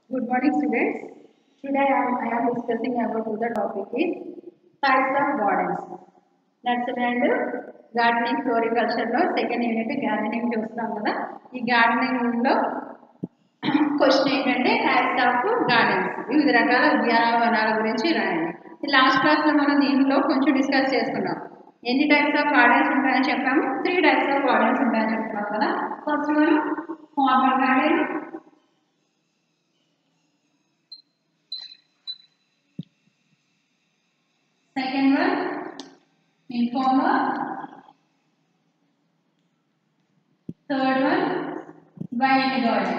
Good morning, students. Today I am, I am discussing about the topic is types of gardens. Nursery and gardening ఫ్లోరికల్చర్లో second unit gardening చూస్తున్నాం కదా ఈ గార్డెనింగ్లో question ఏంటంటే types of gardens వివిధ రకాల ఉద్యానవనాల గురించి రాయండి ఈ లాస్ట్ క్లాస్లో మనం దీనిలో కొంచెం డిస్కస్ చేసుకున్నాం ఎన్ని టైప్స్ ఆఫ్ గార్డెన్స్ ఉంటాయని చెప్పాము త్రీ టైప్స్ ఆఫ్ గార్డెన్స్ ఉంటాయని చెప్తున్నాం కదా ఫస్ట్ మనం formal garden Second one, informal. Third one, wild garden.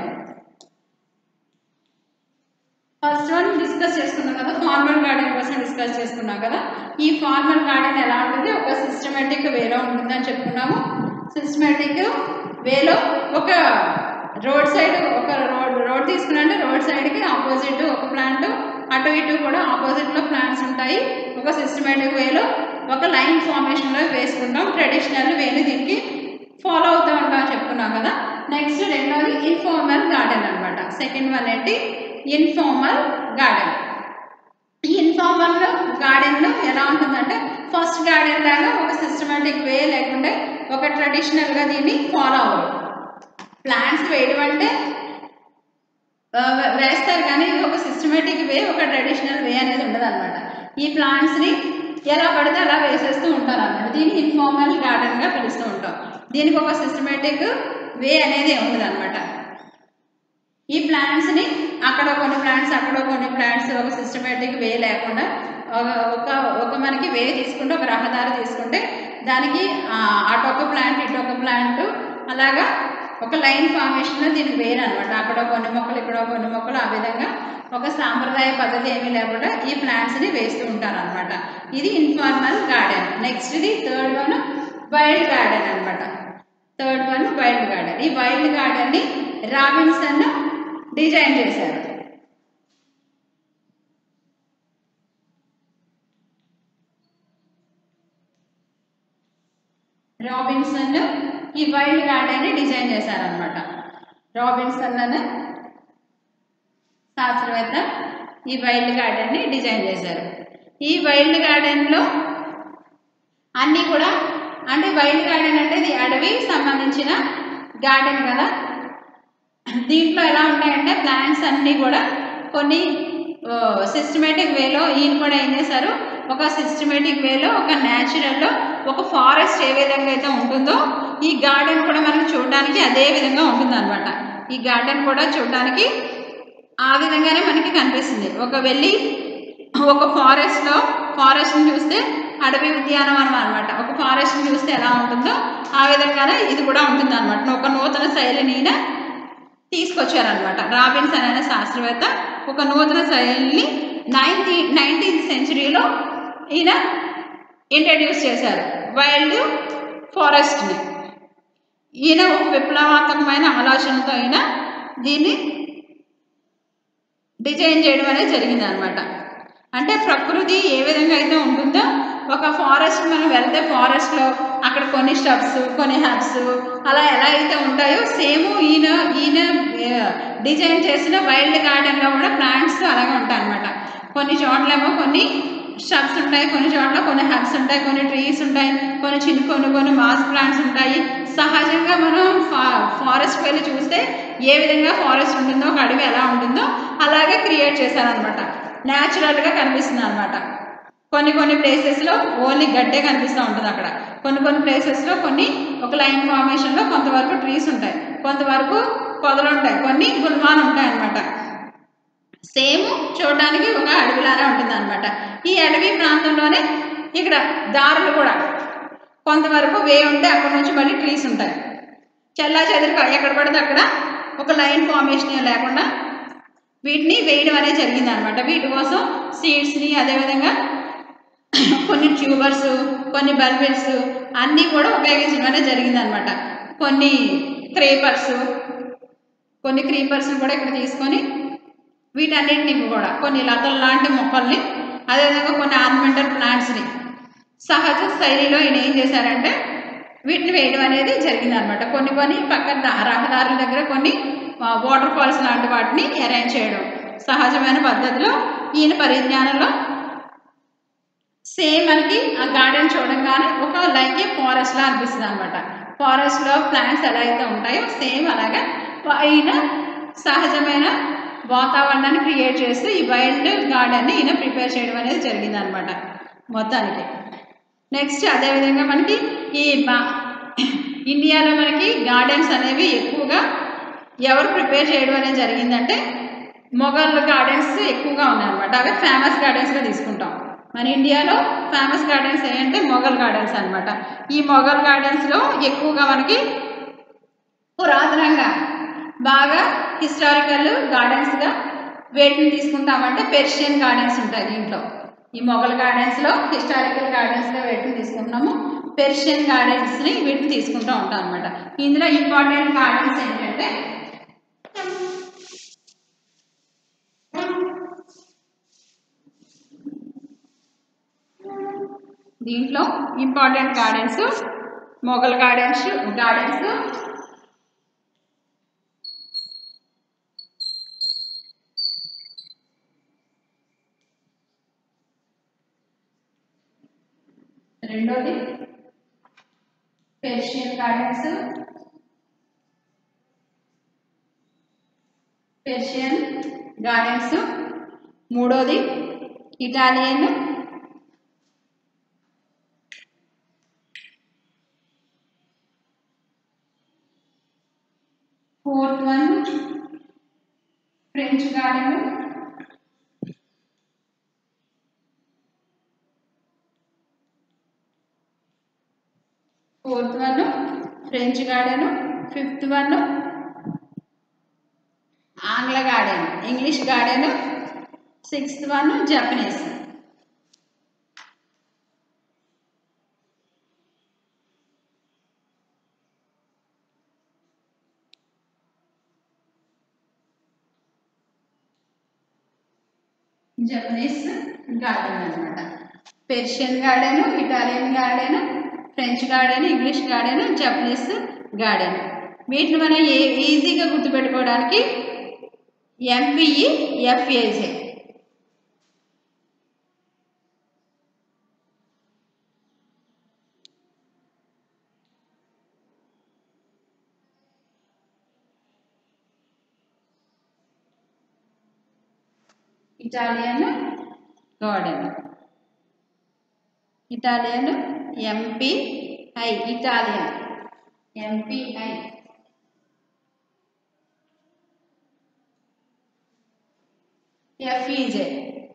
First one discuss చేసుకున్నాం కదా ఫార్మల్ గార్డెన్ కోసం డిస్కస్ చేసుకున్నాం కదా ఈ ఫార్మల్ గార్డెన్ ఎలా ఉంటుంది ఒక సిస్టమేటిక్ వేలో ఉంటుందని చెప్పుకున్నాము సిస్టమేటిక్ వేలో ఒక రోడ్ సైడ్ ఒక రోడ్ రోడ్ తీసుకున్నట్టే రోడ్ సైడ్కి ఆపోజిట్ ఒక ప్లాంట్ అటు ఇటు కూడా ఆపోజిట్లో ప్లాంట్స్ ఉంటాయి ఒక సిస్టమేటిక్ వేలో ఒక లైన్ ఫార్మేషన్లో వేసుకుంటాం ట్రెడిషనల్ వేని దీనికి ఫాలో అవుతూ ఉంటాం చెప్పుకున్నాం కదా నెక్స్ట్ రెండోది ఇన్ఫార్మల్ గార్డెన్ అనమాట సెకండ్ వన్ ఏంటి ఇన్ఫార్మల్ గార్డెన్ ఈ ఇన్ఫార్మల్ గార్డెన్లో ఎలా ఉంటుందంటే ఫస్ట్ గార్డెన్ లాగా ఒక సిస్టమేటిక్ వే లేకుంటే ఒక ట్రెడిషనల్గా దీన్ని ఫాలో అవ్వరు ప్లాంట్స్ వేయడం అంటే ఆ, వే- వేస్తారు కానీ ఇది ఒక సిస్టమేటిక్ వే ఒక ట్రెడిషనల్ వే అనేది ఉండదు అనమాట ఈ ప్లాంట్స్ని ఎలా పడితే అలా వేసేస్తూ ఉంటారు అనమాట దీన్ని ఇన్ఫార్మల్ గార్డెన్గా పిలుస్తూ ఉంటాం దీనికి ఒక సిస్టమేటిక్ వే అనేది ఉండదు అనమాట ఈ ప్లాంట్స్ని అక్కడ కొన్ని ప్లాంట్స్ అక్కడ కొన్ని ప్లాంట్స్ ఒక సిస్టమేటిక్ వే లేకుండా ఒక- ఒక ఒక మనకి వే తీసుకుంటే ఒక రహదారి తీసుకుంటే దానికి ఆ, అటు ఒక ప్లాంట్ ఇటు ఒక ప్లాంట్ అలాగా ఒక లైన్ ఫార్మేషన్లో దీనికి వేరు అనమాట అక్కడ కొన్ని మొక్కలు ఇక్కడ కొన్ని మొక్కలు ఆ విధంగా ఒక సాంప్రదాయ పద్ధతి ఏమీ లేకుండా ఈ ప్లాంట్స్ని వేస్తూ ఉంటారు అనమాట ఇది ఇన్ఫార్మల్ గార్డెన్ నెక్స్ట్ ఇది థర్డ్ వన్ వైల్డ్ గార్డెన్ అనమాట థర్డ్ వన్ వైల్డ్ గార్డెన్ ఈ వైల్డ్ గార్డెన్ని రాబిన్సన్ డిజైన్ చేశారు రాబిన్సన్ ఈ వైల్డ్ గార్డెన్ని డిజైన్ చేశారనమాట రాబిన్సన్ అనే శాస్త్రవేత్త ఈ వైల్డ్ గార్డెన్ని డిజైన్ చేశారు ఈ వైల్డ్ గార్డెన్లో అన్నీ కూడా అంటే వైల్డ్ గార్డెన్ అంటే ఇది అడవి సంబంధించిన గార్డెన్ కదా దీంట్లో ఎలా ఉంటాయంటే ప్లాంట్స్ అన్నీ కూడా కొన్ని సిస్టమేటిక్ వేలో ఈయన కూడా ఏం చేశారు ఒక సిస్టమేటిక్ వేలో ఒక న్యాచురల్లో ఒక ఫారెస్ట్ ఏ విధంగా అయితే ఉంటుందో ఈ గార్డెన్ కూడా మనకి చూడడానికి అదే విధంగా ఉంటుంది ఈ గార్డెన్ కూడా చూడడానికి ఆ విధంగానే మనకి కనిపిస్తుంది ఒక వెళ్ళి ఒక ఫారెస్ట్లో ఫారెస్ట్ని చూస్తే అడవి ఉద్యానవనం అనమాట ఒక ఫారెస్ట్ని చూస్తే ఎలా ఉంటుందో ఆ విధంగానే ఇది కూడా ఉంటుంది అనమాట ఒక నూతన శైలిని ఈయన తీసుకొచ్చారనమాట రాబిన్సన్ అనే శాస్త్రవేత్త ఒక నూతన శైలిని నైన్టీ నైన్టీన్త్ సెంచరీలో ఈయన ఇంట్రడ్యూస్ చేశారు వైల్డ్ ఫారెస్ట్ని ఈయన ఒక విప్లవాత్మకమైన ఆలోచనతో ఈయన దీన్ని డిజైన్ చేయడం అనేది జరిగింది అనమాట అంటే ప్రకృతి ఏ విధంగా అయితే ఉంటుందో ఒక ఫారెస్ట్ మనం వెళ్తే ఫారెస్ట్లో అక్కడ కొన్ని స్టబ్స్ కొన్ని హబ్స్ అలా ఎలా అయితే ఉంటాయో సేమ్ ఈయన ఈయన డిజైన్ చేసిన వైల్డ్ గార్డెన్లో కూడా ప్లాంట్స్ అలాగే ఉంటాయి అనమాట కొన్ని చోట్లేమో కొన్ని స్టబ్స్ ఉంటాయి కొన్ని చోట్ల కొన్ని హబ్స్ ఉంటాయి కొన్ని ట్రీస్ ఉంటాయి కొన్ని చిన్న కొన్ని కొన్ని మాస్ ప్లాంట్స్ ఉంటాయి సహజంగా మనం ఫా ఫారెస్ట్ వెళ్ళి చూస్తే ఏ విధంగా ఫారెస్ట్ ఉంటుందో ఒక అడవి ఎలా ఉంటుందో అలాగే క్రియేట్ చేశారనమాట న్యాచురల్గా కనిపిస్తుంది అనమాట కొన్ని కొన్ని ప్లేసెస్లో ఓన్లీ గడ్డే కనిపిస్తూ ఉంటుంది అక్కడ కొన్ని కొన్ని ప్లేసెస్లో కొన్ని ఒక లైన్ ఫార్మేషన్లో కొంతవరకు ట్రీస్ ఉంటాయి కొంతవరకు పొదలు ఉంటాయి కొన్ని గుల్మాన్ ఉంటాయి అన్నమాట సేమ్ చూడడానికి ఒక అడవిలానే ఉంటుంది అనమాట ఈ అడవి ప్రాంతంలోనే ఇక్కడ దారులు కూడా కొంతవరకు వే ఉంటే అక్కడ నుంచి మళ్ళీ ట్రీస్ ఉంటాయి చల్లా చెదిరి ఎక్కడ పడితే అక్కడ ఒక లైన్ ఫార్మేషన్ లేకుండా వీటిని వేయడం అనేది జరిగింది అనమాట వీటి కోసం సీడ్స్ని అదేవిధంగా కొన్ని ట్యూబర్స్ కొన్ని బల్బిల్స్ అన్నీ కూడా ఉపయోగించడం అనేది జరిగింది అనమాట కొన్ని క్రేపర్స్ కొన్ని క్రీపర్స్ని కూడా ఇక్కడ తీసుకొని వీటన్నిటిని కూడా కొన్ని లతలు లాంటి మొక్కల్ని అదేవిధంగా కొన్ని ఆర్నమెంటల్ ప్లాంట్స్ని సహజ శైలిలో ఈయన ఏం చేశారంటే వీటిని వేయడం అనేది జరిగింది అనమాట కొన్ని కొన్ని పక్కన దా- రహదారుల దగ్గర కొన్ని వాటర్ ఫాల్స్ లాంటి వాటిని అరేంజ్ చేయడం సహజమైన పద్ధతిలో ఈయన పరిజ్ఞానంలో సేమ్ మనకి ఆ గార్డెన్ చూడంగానే ఒక లైక్ ఏ ఫారెస్ట్ లా అనిపిస్తుంది అనమాట ఫారెస్ట్ లో ప్లాంట్స్ ఎలా అయితే ఉంటాయో సేమ్ అలాగా ఈయన సహజమైన వాతావరణాన్ని క్రియేట్ చేస్తూ ఈ వైల్డ్ గార్డెన్ని ఈయన ప్రిపేర్ చేయడం అనేది జరిగింది అనమాట మొత్తానికి నెక్స్ట్ అదేవిధంగా మనకి ఈ మా ఇండియాలో మనకి గార్డెన్స్ అనేవి ఎక్కువగా ఎవరు ప్రిపేర్ చేయడం అనేది జరిగిందంటే మొఘల్ గార్డెన్స్ ఎక్కువగా ఉన్నాయన్నమాట అవి ఫేమస్ గార్డెన్స్గా తీసుకుంటాం మన ఇండియాలో ఫేమస్ గార్డెన్స్ ఏంటంటే మొఘల్ గార్డెన్స్ అన్నమాట ఈ మొఘల్ గార్డెన్స్లో ఎక్కువగా మనకి పురాతనంగా బాగా హిస్టారికల్ గార్డెన్స్గా వేటిని తీసుకుంటామంటే పెర్షియన్ గార్డెన్స్ ఉంటాయి దీంట్లో ఈ మొఘల్ గార్డెన్స్లో హిస్టారికల్ గార్డెన్స్గా వేటిని తీసుకుంటున్నాము పెర్షియన్ గార్డెన్స్ని వీటిని తీసుకుంటూ ఉంటాం అనమాట ఇందులో ఇంపార్టెంట్ గార్డెన్స్ ఏంటంటే దీంట్లో important gardens Mughal gardens gardens రెండోది పెర్షియన్ గార్డెన్స్ పెర్షియన్ గార్డెన్స్ మూడోది Italian fourth one French garden fourth one French garden fifth one ఆంగ్ల garden English garden sixth one Japanese Japanese garden అనమాట Persian garden Italian garden French garden English garden Japanese garden వీటిని మనం ఏ ఈజీగా గుర్తుపెట్టుకోవడానికి MPE FAJ Italian garden Italian MPI Italian MPI FEJ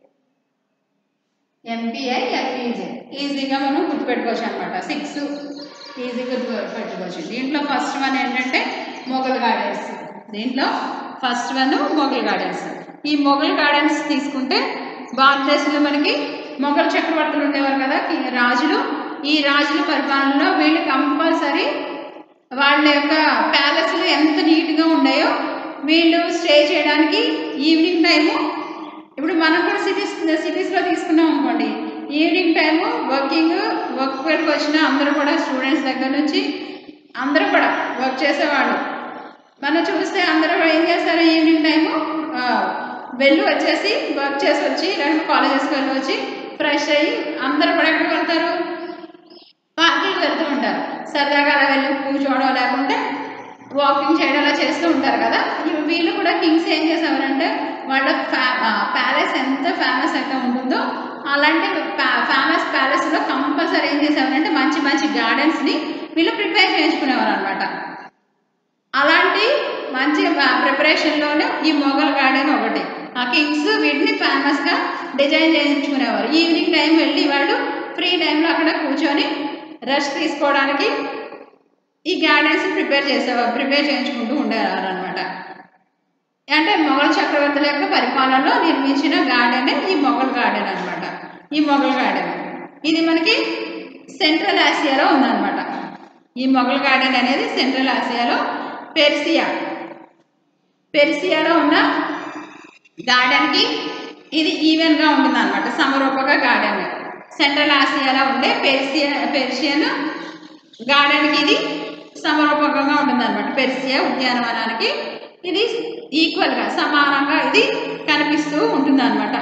MPI FEJ ఈజీగా మనం గుర్తుపెట్టుకోవచ్చు అనమాట సిక్స్ ఈజీగా గుర్తుపెట్టుకోవచ్చు దీంట్లో ఫస్ట్ వన్ ఏంటంటే మొఘల్ గార్డెన్స్ దీంట్లో ఫస్ట్ వన్ మొఘల్ గార్డెన్స్ ఈ మొఘల్ గార్డెన్స్ తీసుకుంటే భారతదేశంలో మనకి మొఘల్ చక్రవర్తులు ఉండేవారు కదా ఈ రాజులు ఈ రాజుల పరిపాలనలో వీళ్ళు కంపల్సరీ వాళ్ళ యొక్క ప్యాలెస్లు ఎంత నీట్గా ఉన్నాయో వీళ్ళు స్టే చేయడానికి ఈవినింగ్ టైము ఇప్పుడు మనం కూడా సిటీస్ సిటీస్లో తీసుకున్నాం అనుకోండి ఈవినింగ్ టైము వర్కింగ్ వర్క్ వెళ్ళి వచ్చిన అందరూ కూడా స్టూడెంట్స్ దగ్గర నుంచి అందరూ కూడా వర్క్ చేసేవాళ్ళు మనం చూస్తే అందరూ కూడా ఏం చేస్తారు ఈవినింగ్ టైము వెళ్ళి వచ్చేసి వర్క్ చేసి వచ్చి లేదంటే కాలేజెస్కి వెళ్ళి వచ్చి ఫ్రెష్ అయ్యి అందరూ కూడా ఎక్కడికి వెళ్తారు పార్కులకు వెళ్తూ ఉంటారు సరదాగా అలా వెళ్ళి కూర్చోవడం లేకుంటే వాకింగ్ చేయడం అలా చేస్తూ ఉంటారు కదా ఇవి వీళ్ళు కూడా కింగ్స్ ఏం చేసేవారంటే వాళ్ళ ఫ్యా ప్యాలెస్ ఎంత ఫేమస్ అయితే ఉంటుందో అలాంటి ఫేమస్ ప్యాలెస్లో కంపల్సరీ ఏం చేసేవారంటే మంచి మంచి గార్డెన్స్ని వీళ్ళు ప్రిపేర్ చేయించుకునేవారు అనమాట అలాంటి మంచి ప్రిపరేషన్లోనే ఈ మొఘల్ గార్డెన్ ఒకటి ఆ కింగ్స్ వీటిని ఫేమస్గా డిజైన్ చేయించుకునేవారు ఈవినింగ్ టైం వెళ్ళి వాళ్ళు ఫ్రీ టైంలో అక్కడ కూర్చొని రెస్ట్ తీసుకోవడానికి ఈ గార్డెన్స్ ప్రిపేర్ చేసేవారు ప్రిపేర్ చేయించుకుంటూ ఉండేవారు అనమాట అంటే మొఘల్ చక్రవర్తుల యొక్క పరిపాలనలో నిర్మించిన గార్డెన్ ఈ మొఘల్ గార్డెన్ అనమాట ఈ మొఘల్ గార్డెన్ ఇది మనకి సెంట్రల్ ఆసియాలో ఉందన్నమాట ఈ మొఘల్ గార్డెన్ అనేది సెంట్రల్ ఆసియాలో పెర్సియా పెర్సియాలో ఉన్న గార్డెన్కి ఇది ఈవెన్గా ఉంటుంది అనమాట సమరూపక గార్డెన్ సెంట్రల్ ఆసియాలో ఉండే పెర్సియా పెర్షియన్ గార్డెన్కి ఇది సమరూపకంగా ఉంటుంది అనమాట పెర్సియా ఉద్యానవనానికి ఇది ఈక్వల్గా సమానంగా ఇది కనెక్ట్ కనిపిస్తూ ఉంటుంది అనమాట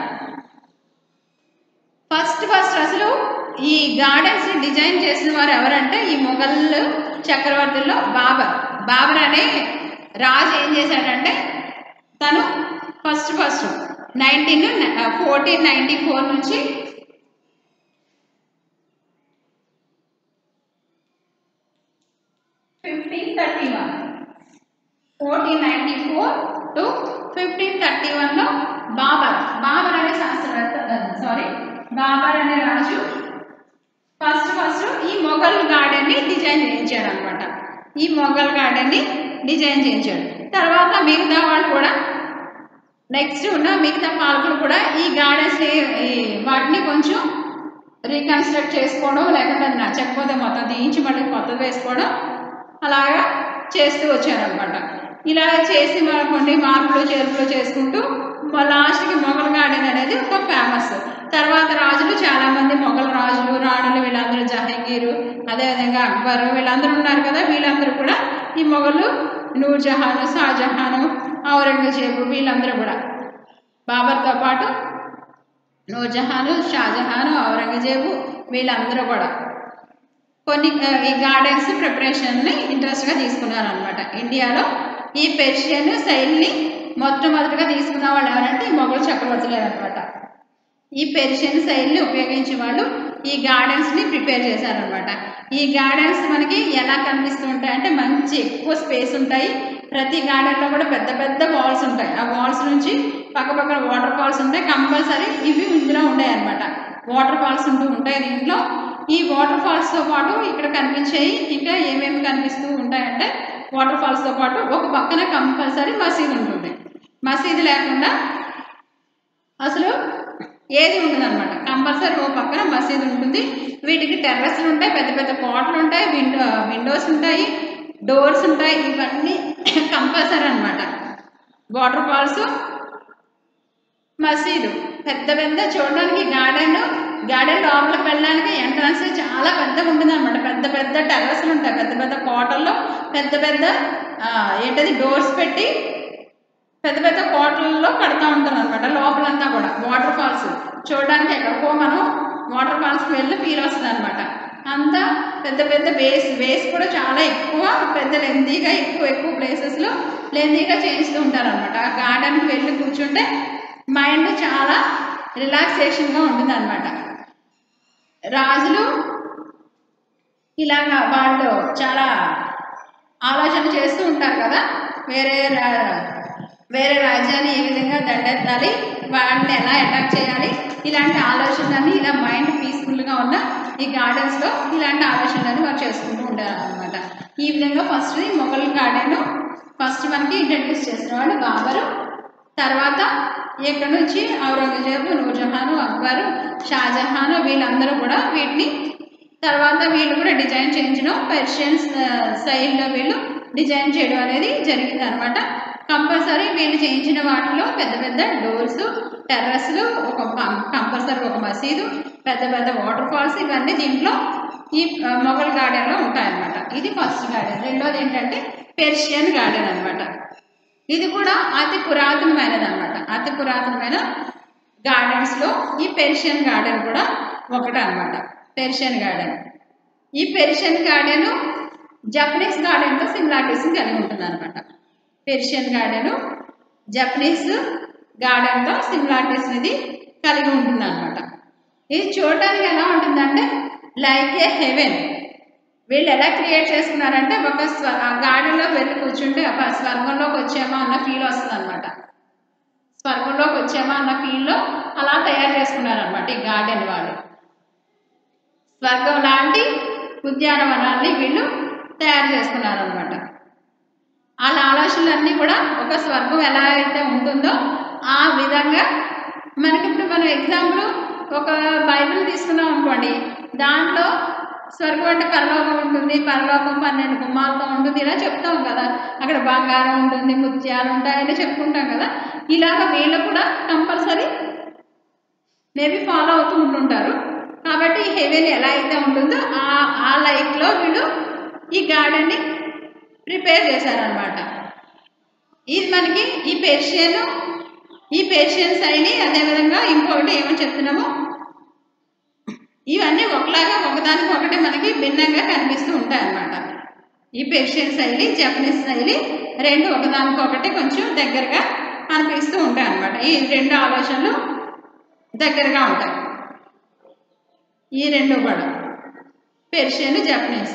ఫస్ట్ ఫస్ట్ అసలు ఈ గార్డెన్స్ డిజైన్ చేసిన వారు ఎవరంటే ఈ మొఘల్ చక్రవర్తుల్లో బాబర్ బాబర్ అనే రాజు ఏం చేశాడంటే తను first first nineteen fourteen ninety four నుంచి fifteen thirty one fourteen ninety four to fifteen thirty వన్లో బాబర్ బాబర్ అనే శాస్త్రవేత్త సారీ బాబర్ అనే రాజు ఫస్ట్ ఫస్ట్ ఈ మొఘల్ గార్డెన్ని డిజైన్ చేయించాడు అనమాట ఈ మొఘల్ గార్డెన్ని డిజైన్ చేయించాడు తర్వాత మిగతా వాళ్ళు కూడా నెక్స్ట్ ఉన్న మిగతా పాలకులు కూడా ఈ గార్డెన్స్ వాటిని కొంచెం రీకన్స్ట్రక్ట్ చేసుకోవడం లేకుంటే అది నచ్చకపోతే మొత్తం తీయించి మళ్ళీ కొత్తది వేసుకోవడం అలాగా చేస్తూ వచ్చారనమాట ఇలా చేసి మన కొన్ని మార్పులు చేర్పులు చేసుకుంటూ లాస్ట్కి మొఘల్ గార్డెన్ అనేది ఒక ఫేమస్ తర్వాత రాజులు చాలామంది మొఘల్ రాజులు రాణులు వీళ్ళందరూ జహంగీరు అదేవిధంగా అక్బర్ వీళ్ళందరూ ఉన్నారు కదా వీళ్ళందరూ కూడా ఈ మొఘలు నూర్జహాను షాజహాను ఔరంగజేబు వీళ్ళందరూ కూడా బాబర్తో పాటు నూర్జహాను షాజహాను ఔరంగజేబు వీళ్ళందరూ కూడా కొన్ని ఆ, ఈ గార్డెన్స్ ప్రిపరేషన్ని ఇంట్రెస్ట్గా తీసుకున్నారనమాట ఇండియాలో ఈ పెర్షియన్ శైలిని మొట్టమొదటిగా తీసుకున్న వాళ్ళు ఎవరంటే ఈ మొఘల్ చక్రవర్తులే అనమాట ఈ పెర్షియన్ శైలిని ఉపయోగించే వాళ్ళు ఈ గార్డెన్స్ని ప్రిపేర్ చేశారనమాట ఈ గార్డెన్స్ మనకి ఎలా కనిపిస్తూ ఉంటాయి అంటే మంచి ఎక్కువ స్పేస్ ఉంటాయి ప్రతి గార్డెన్లో కూడా పెద్ద పెద్ద వాల్స్ ఉంటాయి ఆ వాల్స్ నుంచి పక్క పక్కన వాటర్ ఫాల్స్ ఉంటాయి కంపల్సరీ ఇవి ఇందులో ఉంటాయి అనమాట వాటర్ ఫాల్స్ ఉంటూ ఉంటాయి దీంట్లో ఈ వాటర్ ఫాల్స్తో పాటు ఇక్కడ కనిపించేవి ఇంకా ఏమేమి కనిపిస్తూ ఉంటాయంటే వాటర్ ఫాల్స్తో పాటు ఒక పక్కన కంపల్సరీ మసీద్ ఉంటుంది మసీదు లేకుండా అసలు ఏది ఉండదు అనమాట కంపల్సరీ ఓ పక్కన మసీదు ఉంటుంది వీటికి టెర్రస్లు ఉంటాయి పెద్ద పెద్ద కోటలు ఉంటాయి విండో విండోస్ ఉంటాయి డోర్స్ ఉంటాయి ఇవన్నీ కంపల్సరీ అనమాట వాటర్ ఫాల్స్ మసీదు పెద్ద పెద్ద చూడడానికి గార్డెన్ గార్డెన్ లోపలికి వెళ్ళడానికి ఎంట్రన్స్ చాలా పెద్దగా ఉంటుంది అనమాట పెద్ద పెద్ద టెర్రస్లు ఉంటాయి పెద్ద పెద్ద కోటల్లో పెద్ద పెద్ద ఆ, ఏంటది డోర్స్ పెట్టి పెద్ద పెద్ద కోటలలో కడతా ఉంటారు అనమాట లోపలంతా కూడా వాటర్ ఫాల్స్ చూడడానికి ఎక్కడికో మనం వాటర్ ఫాల్స్కి వెళ్ళి ఫీల్ వస్తుంది అనమాట అంతా పెద్ద పెద్ద బేస్ బేస్ కూడా చాలా ఎక్కువ పెద్ద లెందీగా ఎక్కువ ఎక్కువ ప్లేసెస్లో లెందీగా చేయిస్తూ ఉంటారు అనమాట ఆ గార్డెన్కి వెళ్ళి కూర్చుంటే మైండ్ చాలా రిలాక్సేషన్గా ఉంటుంది అనమాట రాజులు ఇలాగా వాళ్ళు చాలా ఆలోచన చేస్తూ ఉంటారు కదా వేరే రా- వేరే రాజ్యాన్ని ఏ విధంగా దండెత్తాలి వాళ్ళని ఎలా అటాక్ చేయాలి ఇలాంటి ఆలోచనలన్నీ ఇలా మైండ్ పీస్ఫుల్గా ఉన్న ఈ గార్డెన్స్లో ఇలాంటి ఆలోచనలన్నీ వారు చేసుకుంటూ ఉంటారు అనమాట ఈ విధంగా ఫస్ట్ మొఘల్ గార్డెన్ ఫస్ట్ మనకి ఇంట్రడ్యూస్ చేసిన వాళ్ళు బాబరు తర్వాత ఇక్కడ నుంచి ఔరంగజేబు నూర్జహాను అక్బరు షాజహాను వీళ్ళందరూ కూడా వీటిని తర్వాత వీళ్ళు కూడా డిజైన్ చేయించడం పెర్షియన్స్ స్టైల్లో వీళ్ళు డిజైన్ చేయడం అనేది జరిగింది అనమాట కంపల్సరీ వీళ్ళు చేయించిన వాటిలో పెద్ద పెద్ద డోర్స్ టెర్రస్లు ఒక కంపల్సరీ ఒక మసీదు పెద్ద పెద్ద వాటర్ ఫాల్స్ ఇవన్నీ దీంట్లో ఈ ఆ, మొఘల్ గార్డెన్లో ఉంటాయన్నమాట ఇది ఫస్ట్ గార్డెన్ రెండోది ఏంటంటే పెర్షియన్ గార్డెన్ అన్నమాట ఇది కూడా అతి పురాతనమైనది అనమాట అతి పురాతనమైన గార్డెన్స్లో ఈ పెర్షియన్ గార్డెన్ కూడా ఒకటి అనమాట పెర్షియన్ గార్డెన్ ఈ పెర్షియన్ గార్డెన్ జపనీస్ గార్డెన్తో సిమిలారిటీస్ కలిగి ఉంటుంది అనమాట పెర్షియన్ గార్డెన్ జపనీస్ గార్డెన్తో సిమిలారిటీస్ ఇది కలిగి ఉంటుంది అనమాట ఇది చూడడానికి ఎలా ఉంటుందంటే లైక్ ఏ హెవెన్ వీళ్ళు ఎలా క్రియేట్ చేసుకున్నారంటే ఒక స్వ ఆ గార్డెన్లోకి వెళ్ళి కూర్చుంటే ఒక స్వర్గంలోకి వచ్చామా అన్న ఫీల్ వస్తుంది అనమాట స్వర్గంలోకి వచ్చామా అన్న ఫీల్లో అలా తయారు చేసుకున్నారనమాట ఈ గార్డెన్ వాళ్ళు స్వర్గం లాంటి ఉద్యానవనాన్ని వీళ్ళు తయారు చేసుకున్నారనమాట వాళ్ళ ఆలోచనలన్నీ కూడా ఒక స్వర్గం ఎలా అయితే ఉంటుందో ఆ విధంగా మనకి ఇప్పుడు మనం ఎగ్జాంపుల్ ఒక బైబిల్ తీసుకున్నాం అనుకోండి దాంట్లో స్వర్గం అంటే పరలోకం ఉంటుంది పరలోకం పన్నెండు గుమ్మాలతో ఉంటుంది ఇలా చెప్తాం కదా అక్కడ బంగారం ఉంటుంది ముత్యాలు ఉంటాయని చెప్పుకుంటాం కదా ఇలాగ వీళ్ళు కూడా కంపల్సరీ మేబీ ఫాలో అవుతూ ఉంటుంటారు కాబట్టి హెవెన్ ఎలా అయితే ఉంటుందో ఆ ఆ లైఫ్లో వీళ్ళు ఈ గార్డెన్ని ప్రిపేర్ చేశారనమాట ఇది మనకి ఈ పెర్షియన్ ఈ పేషియన్ శైలి అదేవిధంగా ఇంకొకటి ఏమని చెప్తున్నాము ఇవన్నీ ఒకలాగా ఒకదానికి ఒకటి మనకి భిన్నంగా కనిపిస్తూ ఉంటాయి అన్నమాట ఈ పేషియన్ శైలి జపనీస్ శైలి రెండు ఒకదానికొకటి కొంచెం దగ్గరగా అనిపిస్తూ ఉంటాయి అన్నమాట ఈ రెండు ఆలోచనలు దగ్గరగా ఉంటాయి ఈ రెండు కూడా పెర్షియన్ జపనీస్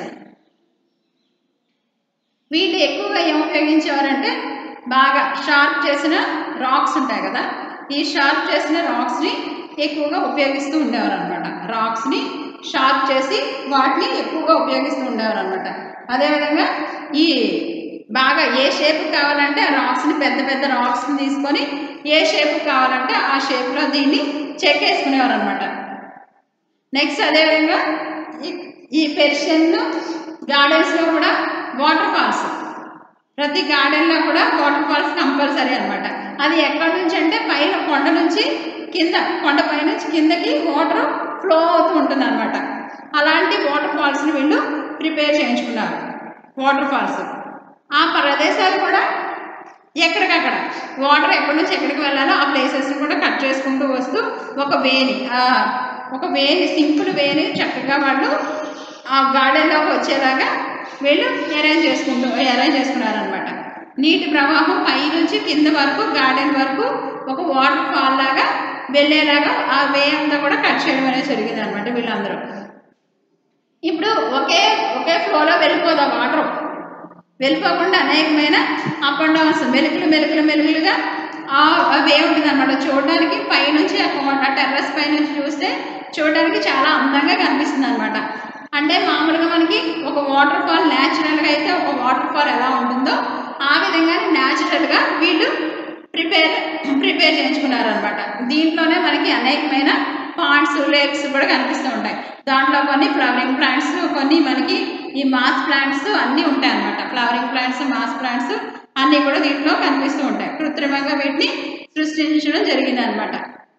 వీళ్ళు ఎక్కువగా ఏం ఉపయోగించేవారంటే బాగా షార్ప్ చేసిన రాక్స్ ఉంటాయి కదా ఈ షార్ప్ చేసిన రాక్స్ని ఎక్కువగా ఉపయోగిస్తూ ఉండేవారు అనమాట రాక్స్ని షార్ప్ చేసి వాటిని ఎక్కువగా ఉపయోగిస్తూ ఉండేవారు అనమాట అదేవిధంగా ఈ బాగా ఏ షేప్ కావాలంటే ఆ రాక్స్ని పెద్ద పెద్ద రాక్స్ని తీసుకొని ఏ షేప్ కావాలంటే ఆ షేప్లో దీన్ని చెక్కేసుకునేవారు అనమాట నెక్స్ట్ అదేవిధంగా ఈ- ఈ పెర్షియన్ గార్డెన్స్లో కూడా వాటర్ ఫాల్స్ ప్రతి గార్డెన్లో కూడా వాటర్ ఫాల్స్ కంపల్సరీ అనమాట అది ఎక్కడి నుంచి అంటే పైన కొండ నుంచి కింద కొండ పై నుంచి కిందకి వాటర్ ఫ్లో అవుతూ ఉంటుంది అనమాట అలాంటి వాటర్ ఫాల్స్ని వీళ్ళు ప్రిపేర్ చేయించుకున్నారు వాటర్ ఫాల్స్ ఆ ప్రదేశాలు కూడా ఎక్కడికక్కడ వాటర్ ఎక్కడి నుంచి ఎక్కడికి వెళ్ళాలో ఆ ప్లేసెస్ని కూడా కట్ చేసుకుంటూ వస్తూ ఒక వేని ఆ, ఒక వేని సింపుల్ వేని చక్కగా వాళ్ళు ఆ గార్డెన్లోకి వచ్చేలాగా వీళ్ళు అరేంజ్ చేసుకుంటూ అరేంజ్ చేసుకున్నారనమాట నీటి ప్రవాహం పై నుంచి కింద వరకు గార్డెన్ వరకు ఒక వాటర్ ఫాల్ లాగా వెళ్ళేలాగా ఆ వే అంతా కూడా కట్ చేయడం అనేది జరిగింది అనమాట వీళ్ళందరూ ఇప్పుడు ఒకే ఒకే ఫ్లోలో వెళ్ళిపోదాం వాటర్ వెళ్ళిపోకుండా అనేకమైన అప్ అండ్ డౌన్స్ మెలుకులు మెలుకులు మెలుకులుగా ఆ వే ఉంటుంది అనమాట చూడడానికి పైనుంచి ఆ టెర్రస్ పై నుంచి చూస్తే చూడడానికి చాలా అందంగా కనిపిస్తుంది అనమాట అంటే మామూలుగా మనకి ఒక వాటర్ ఫాల్ న్యాచురల్గా అయితే ఒక వాటర్ ఫాల్ ఎలా ఉంటుందో ఆ విధంగానే న్యాచురల్గా వీళ్ళు ప్రిపేర్ ప్రిపేర్ చేయించుకున్నారనమాట దీంట్లోనే మనకి అనేకమైన పాండ్స్ లేక్స్ కూడా కనిపిస్తూ ఉంటాయి దాంట్లో కొన్ని ఫ్లవరింగ్ ప్లాంట్స్ కొన్ని మనకి ఈ మాస్ ప్లాంట్స్ అన్నీ ఉంటాయి అన్నమాట ఫ్లవరింగ్ ప్లాంట్స్ మాస్ ప్లాంట్స్ అన్నీ కూడా దీంట్లో కనిపిస్తూ ఉంటాయి కృత్రిమంగా వీటిని సృష్టించడం జరిగింది అనమాట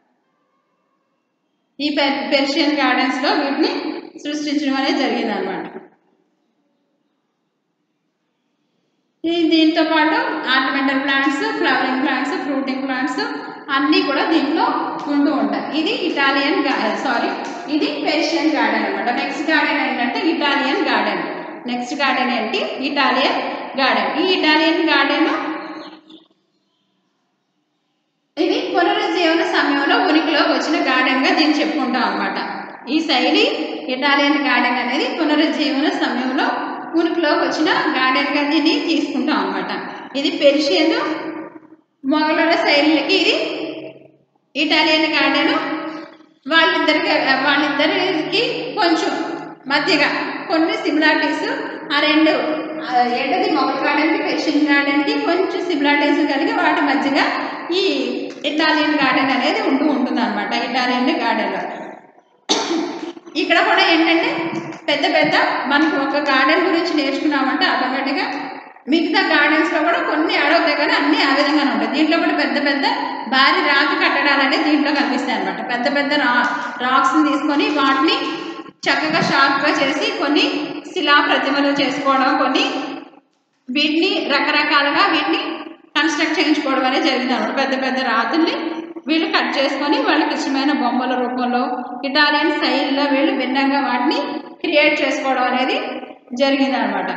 ఈ పెర్ పెర్షియన్ గార్డెన్స్లో వీటిని సృష్టించడం అనేది జరిగింది అనమాట ఈ దీంతో పాటు ornamental plants flowering plants fruiting plants అన్నీ కూడా దీంట్లో ఉంటూ ఉంటాయి ఇది ఇటాలియన్ సారీ ఇది పెర్షియన్ గార్డెన్ అనమాట నెక్స్ట్ గార్డెన్ ఏంటంటే ఇటాలియన్ గార్డెన్ నెక్స్ట్ గార్డెన్ ఏంటి ఇటాలియన్ గార్డెన్ ఈ ఇటాలియన్ గార్డెన్ ఇది పునరుజ్జీవన సమయంలో ఉనికిలోకి వచ్చిన గార్డెన్గా దీన్ని చెప్పుకుంటాం అనమాట ఈ శైలి ఇటాలియన్ గార్డెన్ అనేది పునరుజ్జీవన సమయంలో ఉనికిలోకి వచ్చిన గార్డెన్గా దీన్ని తీసుకుంటాం అనమాట ఇది పెర్షియన్ మొఘలుల శైలికి ఇది ఇటాలియన్ గార్డెన్ వాళ్ళిద్దరికి వాళ్ళిద్దరికి కొంచెం మధ్యగా కొన్ని సిమిలారిటీస్ ఆ రెండు ఆ, ఏంటది మొగల్ గార్డెన్కి పెర్షియన్ గార్డెన్కి కొంచెం సిమిలారిటీస్ కలిగి వాటి మధ్యగా ఈ ఇటాలియన్ గార్డెన్ అనేది ఉంటూ ఉంటుంది అనమాట ఇటాలియన్ గార్డెన్లో ఇక్కడ కూడా ఏంటంటే పెద్ద పెద్ద మనకు ఒక గార్డెన్ గురించి నేర్చుకున్నామంటే ఆటోమేటిక్గా మిగతా గార్డెన్స్లో కూడా కొన్ని అడవుతాయి కానీ అన్నీ ఆ విధంగానే ఉంటాయి దీంట్లో కూడా పెద్ద పెద్ద భారీ రాతి కట్టడాలు అనేది దీంట్లో కనిపిస్తాయి అనమాట పెద్ద పెద్ద రా రాక్స్ని తీసుకొని వాటిని చక్కగా షార్ప్గా చేసి కొన్ని శిలా ప్రతిమలు చేసుకోవడం కొన్ని వీటిని రకరకాలుగా వీటిని కన్స్ట్రక్ట్ చేయించుకోవడం అనేది జరిగింది అనమాట పెద్ద పెద్ద రాతుల్ని వీళ్ళు కట్ చేసుకొని వాళ్ళకి ఇష్టమైన బొమ్మల రూపంలో ఇటాలియన్ శైలిలో వీళ్ళు భిన్నంగా వాటిని క్రియేట్ చేసుకోవడం అనేది జరిగింది అనమాట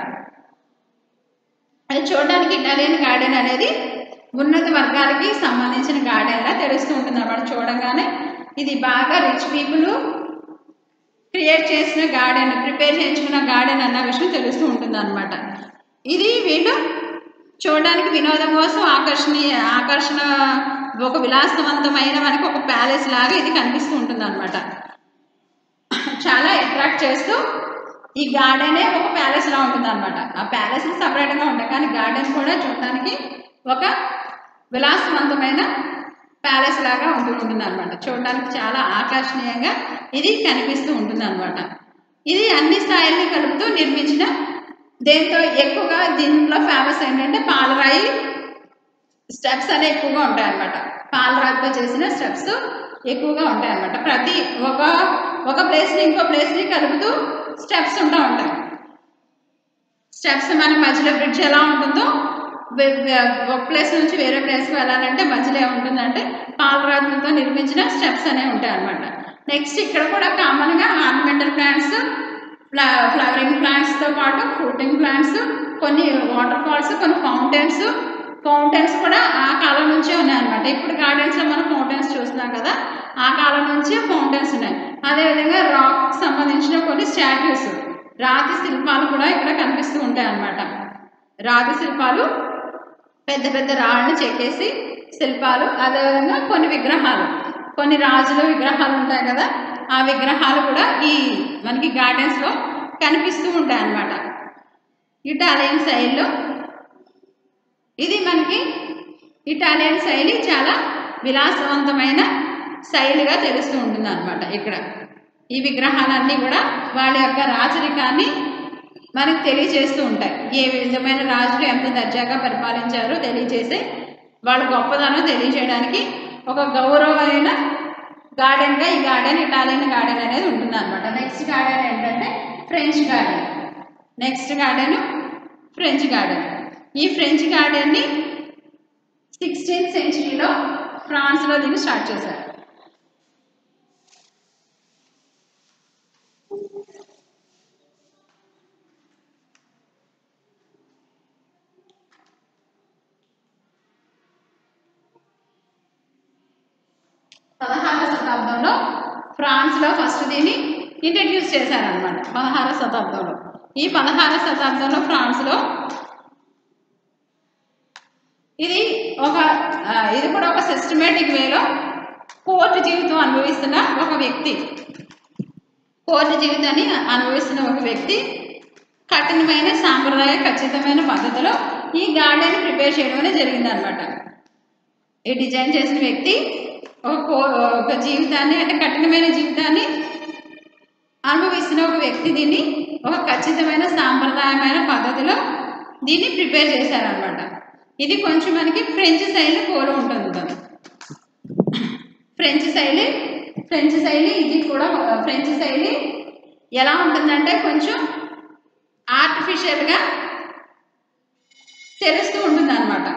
అది చూడడానికి ఇటాలియన్ గార్డెన్ అనేది ఉన్నత వర్గాలకి సంబంధించిన గార్డెన్లా తెలుస్తూ ఉంటుంది అనమాట చూడంగానే ఇది బాగా రిచ్ పీపుల్ క్రియేట్ చేసిన గార్డెన్ ప్రిపేర్ చేయించుకున్న గార్డెన్ అన్న విషయం తెలుస్తూ ఉంటుంది అనమాట ఇది వీళ్ళు చూడడానికి వినోదం కోసం ఆకర్షణీయ ఆకర్షణ ఒక విలాసవంతమైన మనకి ఒక ప్యాలెస్ లాగా ఇది కనిపిస్తూ ఉంటుంది అనమాట చాలా అట్రాక్ట్ చేస్తూ ఈ గార్డెనే ఒక ప్యాలెస్ లా ఉంటుంది అనమాట ఆ ప్యాలెస్ సపరేట్గా ఉంటాయి కానీ గార్డెన్ కూడా చూడడానికి ఒక విలాసవంతమైన ప్యాలెస్ లాగా ఉంటూ ఉంటుంది అనమాట చూడడానికి చాలా ఆకర్షణీయంగా ఇది కనిపిస్తూ ఉంటుంది అనమాట ఇది అన్ని స్థాయిల్ని కలుపుతూ నిర్మించిన దేంతో ఎక్కువగా దీంట్లో ఫేమస్ ఏంటంటే పాలరాయి స్టెప్స్ అనేవి ఎక్కువగా ఉంటాయి అన్నమాట పాలరాతితో చేసిన స్టెప్స్ ఎక్కువగా ఉంటాయి అన్నమాట ప్రతి ఒక ఒక ప్లేస్ని ఇంకో ప్లేస్ని కలుపుతూ స్టెప్స్ ఉంటా ఉంటాయి స్టెప్స్ మన మధ్యలో బ్రిడ్జ్ ఎలా ఉంటుందో వే- వే- ఒక ప్లేస్ నుంచి వేరే ప్లేస్కి వెళ్ళాలంటే మధ్యలో ఏముంటుందంటే పాలరాతులతో నిర్మించిన స్టెప్స్ అనేవి ఉంటాయి అన్నమాట నెక్స్ట్ ఇక్కడ కూడా కామన్గా ఆర్నమెంటల్ ప్లాంట్స్ ఫ్లా ఫ్లవరింగ్ ప్లాంట్స్తో పాటు ఫ్రూటింగ్ ప్లాంట్స్ కొన్ని వాటర్ ఫాల్స్ కొన్ని ఫౌంటైన్స్ ఫౌంటైన్స్ కూడా ఆ కాలం నుంచే ఉన్నాయన్నమాట ఇప్పుడు గార్డెన్స్లో మనం ఫౌంటైన్స్ చూస్తున్నాం కదా ఆ కాలం నుంచే ఫౌంటైన్స్ ఉన్నాయి అదేవిధంగా రాక్ సంబంధించిన కొన్ని స్టాట్యూస్ రాతి శిల్పాలు కూడా ఇక్కడ కనిపిస్తూ ఉంటాయి అన్నమాట రాతి శిల్పాలు పెద్ద పెద్ద రాళ్ళని చెక్కేసి శిల్పాలు అదేవిధంగా కొన్ని విగ్రహాలు కొన్ని రాజుల విగ్రహాలు ఉంటాయి కదా ఆ విగ్రహాలు కూడా ఈ మనకి గార్డెన్స్లో కనిపిస్తూ ఉంటాయి అన్నమాట ఇటాలియన్ శైలిలో ఇది మనకి ఇటాలియన్ శైలి చాలా విలాసవంతమైన శైలిగా తెలుస్తూ ఉంటుంది అనమాట ఇక్కడ ఈ విగ్రహాలన్నీ కూడా వాళ్ళ యొక్క రాజరికాన్ని మనకు తెలియజేస్తూ ఉంటాయి ఏ విధమైన రాజులు ఎంత దర్జాగా పరిపాలించారో తెలియజేసే వాళ్ళ గొప్పదనం తెలియజేయడానికి ఒక గౌరవమైన గార్డెన్గా ఈ గార్డెన్ ఇటాలియన్ గార్డెన్ అనేది ఉంటుంది అనమాట నెక్స్ట్ గార్డెన్ ఏంటంటే French garden next garden French garden ఈ ఫ్రెంచ్ గార్డెన్ని సిక్స్టీన్త్ సెంచరీలో ఫ్రాన్స్లో దీన్ని స్టార్ట్ చేశారు పదహారవ శతాబ్దంలో ఫ్రాన్స్లో ఫస్ట్ దీన్ని ఇంట్రడ్యూస్ చేశారనమాట పదహారవ శతాబ్దంలో ఈ పదహారవ శతాబ్దంలో ఫ్రాన్స్లో ఇది ఒక ఆ, ఇది కూడా ఒక సిస్టమేటిక్ వేలో కోర్టు జీవితం అనుభవిస్తున్న ఒక వ్యక్తి కోర్టు జీవితాన్ని అనుభవిస్తున్న ఒక వ్యక్తి కఠినమైన సాంప్రదాయ ఖచ్చితమైన పద్ధతిలో ఈ గార్డెన్ ప్రిపేర్ చేయడం అనేది జరిగిందనమాట ఈ డిజైన్ చేసిన వ్యక్తి ఒక కో- ఒక జీవితాన్ని అంటే కఠినమైన జీవితాన్ని అనుభవిస్తున్న ఒక వ్యక్తి దీన్ని ఒక ఖచ్చితమైన సాంప్రదాయమైన పద్ధతిలో దీన్ని ప్రిపేర్ చేశారనమాట ఇది కొంచెం మనకి ఫ్రెంచ్ శైలి పోలి ఉంటుంది ఫ్రెంచ్ శైలి ఫ్రెంచ్ శైలి ఇది కూడా ఫ్రెంచ్ శైలి ఎలా ఉంటుందంటే కొంచెం ఆర్టిఫిషియల్గా తెలుస్తూ ఉంటుంది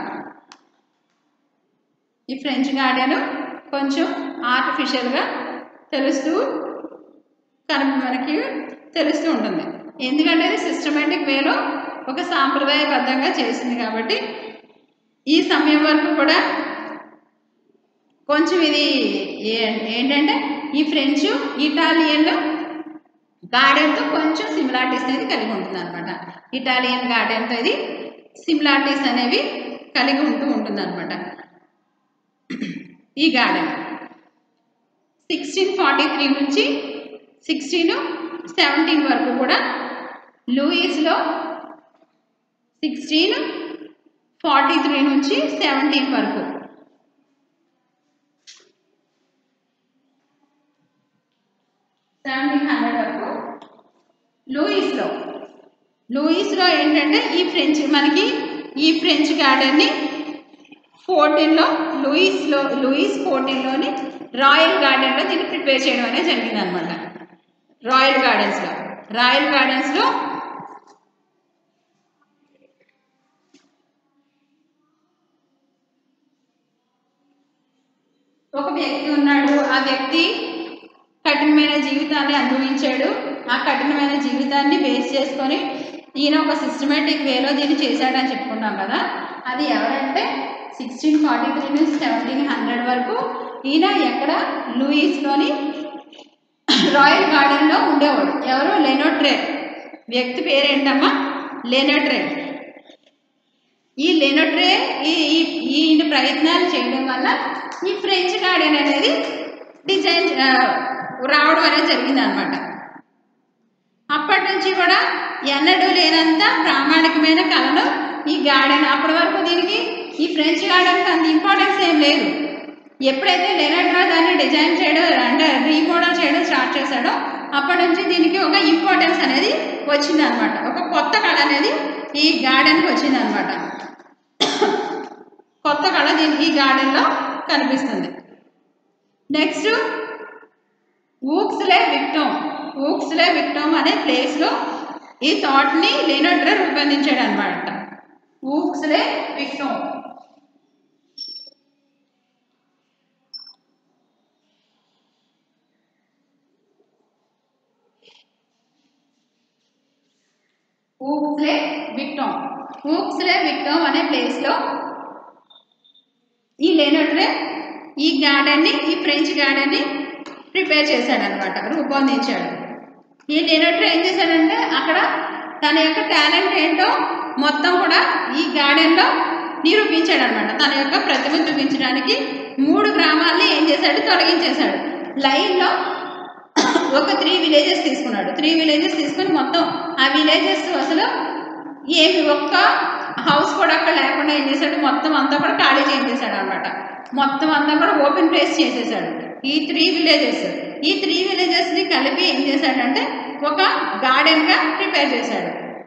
ఈ ఫ్రెంచ్ గార్డెన్ కొంచెం ఆర్టిఫిషియల్గా తెలుస్తూ కన మనకి తెలుస్తూ ఉంటుంది ఎందుకంటే ఇది సిస్టమేటిక్ వేలో ఒక సాంప్రదాయబద్ధంగా చేసింది కాబట్టి ఈ సమయం వరకు కూడా కొంచెం ఇది ఏ- ఏంటంటే ఈ ఫ్రెంచ్ ఇటాలియన్ గార్డెన్తో కొంచెం సిమిలారిటీస్ అనేది కలిగి ఉంటుంది అనమాట ఇటాలియన్ గార్డెన్తో ఇది సిమిలారిటీస్ అనేవి కలిగి ఉంటూ ఉంటుంది అనమాట ఈ గార్డెన్ సిక్స్టీన్ ఫార్టీ త్రీ నుంచి సిక్స్టీన్ సెవెంటీన్ వరకు కూడా లూయిస్లో సిక్స్టీన్ ఫార్టీ త్రీ నుంచి సెవెంటీన్ వరకు సెవెంటీన్ హండ్రెడ్ వరకు లూయిస్లో లూయిస్లో ఏంటంటే ఈ ఫ్రెంచ్ మనకి ఈ ఫ్రెంచ్ గార్డెన్ని ఫోర్టీన్లో లూయిస్లో లూయిస్ ఫోర్టీన్లోని రాయల్ గార్డెన్లో దీన్ని ప్రిపేర్ చేయడం అనేది జరిగింది అనమాట రాయల్ గార్డెన్స్లో రాయల్ గార్డెన్స్లో ఒక వ్యక్తి ఉన్నాడు ఆ వ్యక్తి కఠినమైన జీవితాన్ని అనుభవించాడు ఆ కఠినమైన జీవితాన్ని బేస్ చేసుకొని ఈయన ఒక సిస్టమేటిక్ వేలో దీన్ని చేశాడని చెప్పుకున్నాం కదా అది ఎవరంటే సిక్స్టీన్ ఫార్టీ త్రీ నుంచి సెవెంటీన్ హండ్రెడ్ వరకు ఈయన ఎక్కడ లూయిస్లోని రాయల్ గార్డెన్లో ఉండేవాడు ఎవరు లెనోట్రే వ్యక్తి పేరేంటమ్మా లెనోట్రే ఈ లెనోట్రే ఈ ఈ- ఈయన ప్రయత్నాలు చేయడం వల్ల ఈ ఫ్రెంచ్ గార్డెన్ అనేది డిజైన్ ఆ, రావడం అనేది జరిగింది అనమాట అప్పటి నుంచి కూడా ఎన్నడూ లేనంత ప్రామాణికమైన కళలు ఈ గార్డెన్ అప్పటి వరకు దీనికి ఈ ఫ్రెంచ్ గార్డెన్కి అంత ఇంపార్టెన్స్ ఏం లేదు ఎప్పుడైతే లెనడ్రా దాన్ని డిజైన్ చేయడం అంటే రీమోడల్ చేయడం స్టార్ట్ చేశాడో అప్పటి నుంచి దీనికి ఒక ఇంపార్టెన్స్ అనేది వచ్చిందనమాట ఒక కొత్త కళ అనేది ఈ గార్డెన్కి వచ్చిందనమాట కొత్త కళ దీనికి ఈ గార్డెన్లో కనిపిస్తుంది నెక్స్ట్ ఊక్స్లే విక్టోమ్ ఊక్స్లే విక్టోమ్ అనే ప్లేస్లో ఈ థాట్ని లేనట్రే రూపొందించాడు అనమాట ఊక్స్లే విక్టోమ్ ఊక్స్లే విక్టోమ్ ఊక్స్లే విక్టోమ్ అనే ప్లేస్లో ఈ లేనట్రే ఈ గార్డెన్ని ఈ ఫ్రెంచ్ గార్డెన్ని ప్రిపేర్ చేశాడనమాట రూపొందించాడు ఈ లేనట్రే ఏం చేశాడంటే అక్కడ తన యొక్క టాలెంట్ ఏంటో మొత్తం కూడా ఈ గార్డెన్లో నిరూపించాడు అనమాట తన యొక్క ప్రతిభ చూపించడానికి మూడు గ్రామాల్ని ఏం చేశాడు తొలగించేశాడు లైన్లో ఒక త్రీ విలేజెస్ తీసుకున్నాడు త్రీ విలేజెస్ తీసుకుని మొత్తం ఆ విలేజెస్ అసలు ఏమి ఒక్క హౌస్ కూడా అక్కడ లేకుండా ఏం చేశాడు మొత్తం అంతా కూడా ఖాళీ చేసేసాడు అనమాట మొత్తం అంతా కూడా ఓపెన్ ప్లేస్ చేసేసాడు ఈ త్రీ విలేజెస్ ఈ త్రీ విలేజెస్ని కలిపి ఏం చేశాడంటే ఒక గార్డెన్గా ప్రిపేర్ చేశాడు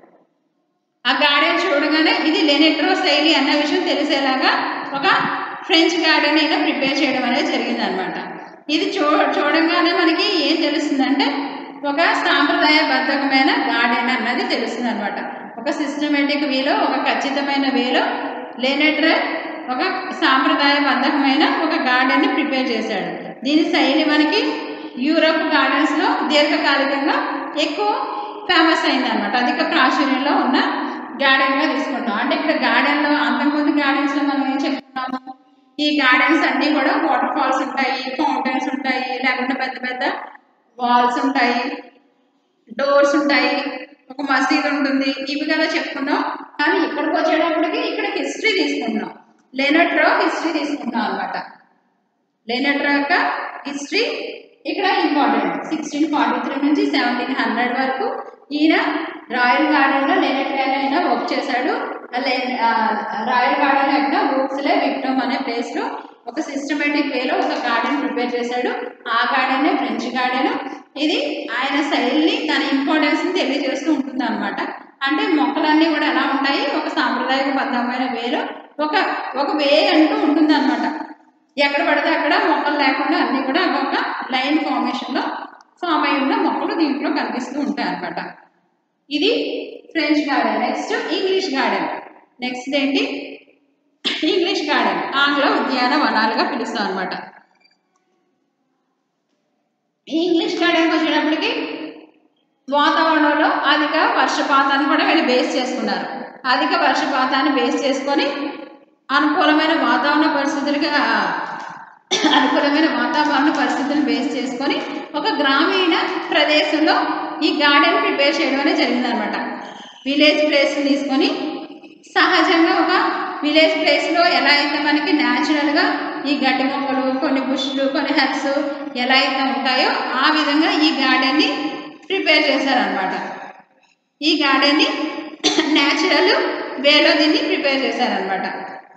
ఆ గార్డెన్ చూడగానే ఇది లెనెట్రో శైలి అన్న విషయం తెలిసేలాగా ఒక ఫ్రెంచ్ గార్డెన్ అయినా ప్రిపేర్ చేయడం అనేది జరిగిందనమాట ఇది చూ చూడంగానే మనకి ఏం తెలుస్తుందంటే ఒక సాంప్రదాయబద్ధకమైన గార్డెన్ అన్నది తెలుస్తుంది అనమాట ఒక సిస్టమేటిక్ వేలో ఒక ఖచ్చితమైన వేలో లేనట్రే ఒక సాంప్రదాయబద్ధకమైన ఒక గార్డెన్ని ప్రిపేర్ చేశాడు దీని శైలి మనకి యూరప్ గార్డెన్స్లో దీర్ఘకాలికంగా ఎక్కువ ఫేమస్ అయింది అనమాట అధిక ప్రాచుర్యంలో ఉన్న గార్డెన్గా తీసుకుంటాం అంటే ఇక్కడ గార్డెన్లో అంతకుముందు గార్డెన్స్లో మనం ఏం చెప్తున్నాము ఈ గార్డెన్స్ అన్నీ కూడా వాటర్ ఫాల్స్ ఉంటాయి ఫౌంటైన్స్ ఉంటాయి లేకుంటే పెద్ద పెద్ద వాల్స్ ఉంటాయి డోర్స్ ఉంటాయి ఒక మసీద్ ఉంటుంది ఇవి కదా చెప్పుకున్నాం కానీ ఇక్కడికి వచ్చేటప్పటికి ఇక్కడ హిస్టరీ తీసుకుంటున్నాం లెనట్రో హిస్టరీ తీసుకుంటున్నాం అనమాట లెనట్రో యొక్క హిస్టరీ ఇక్కడ ఇంపార్టెంట్ సిక్స్టీన్ ఫార్టీ త్రీ నుంచి సెవెంటీన్ హండ్రెడ్ వరకు ఈయన రాయల్ గార్డెన్లో లెనట్రేగా అయినా వర్క్ చేశాడు ఆ లే- ఆ రాయల్ గార్డెన్ యొక్క రూట్స్లే విక్టమ్ అనే ప్లేస్లో ఒక సిస్టమేటిక్ వేలో ఒక గార్డెన్ ప్రిపేర్ చేశాడు ఆ గార్డెనే ఫ్రెంచ్ గార్డెన్ ఇది ఆయన శైలిని తన ఇంపార్టెన్స్ని తెలియజేస్తూ ఉంటుంది అనమాట అంటే మొక్కలన్నీ కూడా ఎలా ఉంటాయి ఒక సాంప్రదాయబద్ధమైన వేలో ఒక ఒక వే అంటూ ఉంటుంది అనమాట ఎక్కడ పడితే అక్కడ మొక్కలు లేకుండా అన్నీ కూడా ఒక లైన్ ఫార్మేషన్లో ఫామ్ అయి ఉన్న మొక్కలు దీంట్లో కనిపిస్తూ ఉంటాయి అనమాట ఇది French garden next English garden next ఏంటి ఇంగ్లీష్ గార్డెన్ ఆంగ్ల ఉద్యానవనాలుగా పిలుస్తాం అనమాట ఈ ఇంగ్లీష్ గార్డెన్కి వచ్చేటప్పటికి వాతావరణంలో అధిక వర్షపాతాన్ని కూడా వీళ్ళు బేస్ చేసుకున్నారు అధిక వర్షపాతాన్ని బేస్ చేసుకొని అనుకూలమైన వాతావరణ పరిస్థితులుగా అనుకూలమైన వాతావరణ పరిస్థితులను బేస్ చేసుకొని ఒక గ్రామీణ ప్రదేశంలో ఈ గార్డెన్ ప్రిపేర్ చేయడం అనేది జరిగిందనమాట విలేజ్ ప్లేస్ తీసుకొని సహజంగా ఒక విలేజ్ ప్లేస్లో ఎలా అయితే మనకి న్యాచురల్గా ఈ గడ్డి మొక్కలు కొన్ని బుష్లు కొన్ని హెర్బ్స్ ఎలా అయితే ఉంటాయో ఆ విధంగా ఈ గార్డెన్ని ప్రిపేర్ చేశారనమాట ఈ గార్డెన్ని న్యాచురల్ వేలో దీన్ని ప్రిపేర్ చేశారనమాట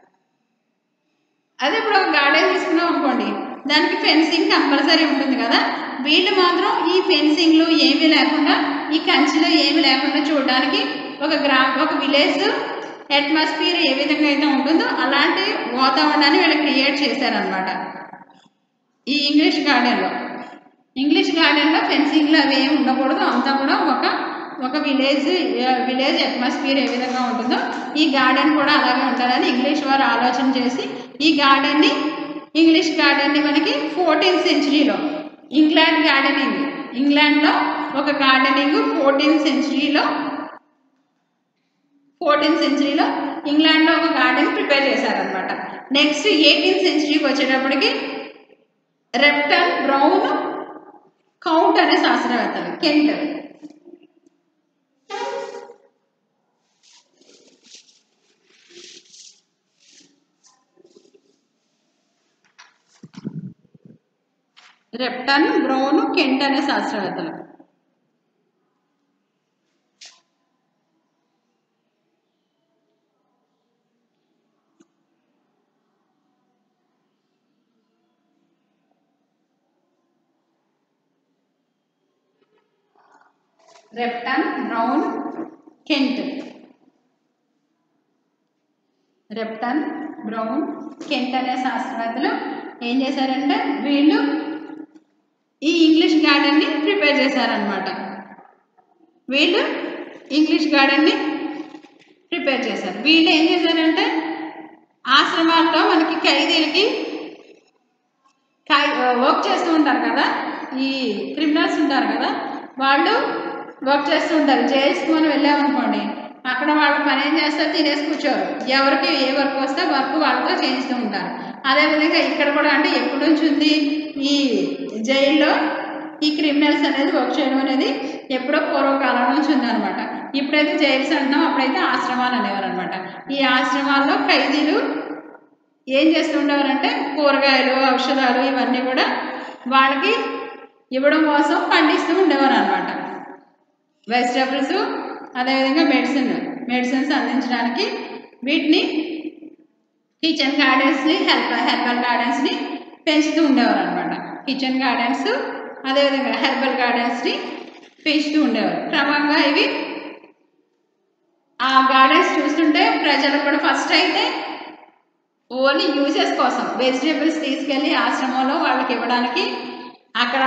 అదే ఇప్పుడు ఒక గార్డెన్ తీసుకున్నాం అనుకోండి దానికి ఫెన్సింగ్ కంపల్సరీ ఉంటుంది కదా వీళ్ళు మాత్రం ఈ ఫెన్సింగ్లు ఏమీ లేకుండా ఈ కంచెలు ఏమీ లేకుండా చూడడానికి ఒక గ్రా ఒక విలేజ్ అట్మాస్ఫియర్ ఏ విధంగా అయితే ఉంటుందో అలాంటి వాతావరణాన్ని వీళ్ళు క్రియేట్ చేశారనమాట ఈ ఇంగ్లీష్ గార్డెన్లో ఇంగ్లీష్ గార్డెన్లో ఫెన్సింగ్లు అవి ఏమి ఉండకూడదు అంతా కూడా ఒక ఒక విలేజ్ విలేజ్ అట్మాస్ఫియర్ ఏ విధంగా ఉంటుందో ఈ గార్డెన్ కూడా అలాగే ఉండాలని ఇంగ్లీష్ వారు ఆలోచన చేసి ఈ గార్డెన్ని ఇంగ్లీష్ గార్డెన్ని మనకి ఫోర్టీన్త్ సెంచరీలో ఇంగ్లాండ్ గార్డెనింగ్ ఇంగ్లాండ్లో ఒక గార్డెనింగ్ ఫోర్టీన్త్ సెంచరీలో ఫోర్టీన్త్ సెంచరీలో ఇంగ్లాండ్లో ఒక గార్డెన్ ప్రిపేర్ చేశారనమాట నెక్స్ట్ ఎయిటీన్త్ సెంచరీకి వచ్చేటప్పటికి రెప్టన్ బ్రౌన్ కౌంట్ అనే శాస్త్రవేత్తలు కెంట్ రెప్టన్ బ్రౌన్ కెంట్ అనే శాస్త్రవేత్తలు Repton Brown Kent Repton Brown Kent అనే శాస్త్రవేత్తలు ఏం చేశారంటే వీళ్ళు ఈ ఇంగ్లీష్ గార్డెన్ని ప్రిపేర్ చేశారనమాట వీళ్ళు ఇంగ్లీష్ గార్డెన్ని ప్రిపేర్ ప్రిపేర్ చేశారు వీళ్ళు ఏం చేశారంటే ఆశ్రమాల్లో మనకి ఖైదీలకి వర్క్ చేస్తూ ఉంటారు కదా ఈ క్రిమినల్స్ ఉంటారు కదా వాళ్ళు వర్క్ చేస్తూ ఉంటారు జైల్స్కి మనం వెళ్ళామనుకోండి అక్కడ వాళ్ళు పని ఏం చేస్తారు తినేసి కూర్చోరు ఎవరికి ఏ వర్క్ వస్తే వర్క్ వాళ్ళతో చేయిస్తూ ఉంటారు అదేవిధంగా ఇక్కడ కూడా అంటే ఎప్పటి నుంచి ఉంది ఈ జైల్లో ఈ క్రిమినల్స్ అనేది వర్క్ చేయడం అనేది ఎప్పుడో పూర్వకాలం నుంచి ఉందన్నమాట ఇప్పుడైతే జైల్స్ అంటున్నాం అప్పుడైతే ఆశ్రమాలు అనేవారు అనమాట ఈ ఆశ్రమాల్లో ఖైదీలు ఏం చేస్తూ ఉండేవారంటే కూరగాయలు ఔషధాలు ఇవన్నీ కూడా వాళ్ళకి ఇవ్వడం కోసం పండిస్తూ ఉండేవారు అనమాట వెజిటబుల్స్ అదేవిధంగా మెడిసిన్ మెడిసిన్స్ అందించడానికి వీటిని కిచెన్ గార్డెన్స్ని హెల్ప్ హెర్బల్ గార్డెన్స్ని పెంచుతూ ఉండేవారు అనమాట కిచెన్ గార్డెన్స్ అదేవిధంగా హెర్బల్ గార్డెన్స్ని పెంచుతూ ఉండేవారు క్రమంగా ఇవి ఆ గార్డెన్స్ చూస్తుంటే ప్రజలు కూడా ఫస్ట్ అయితే ఓన్లీ యూజెస్ కోసం వెజిటేబుల్స్ తీసుకెళ్ళి ఆశ్రమంలో వాళ్ళకి ఇవ్వడానికి అక్కడ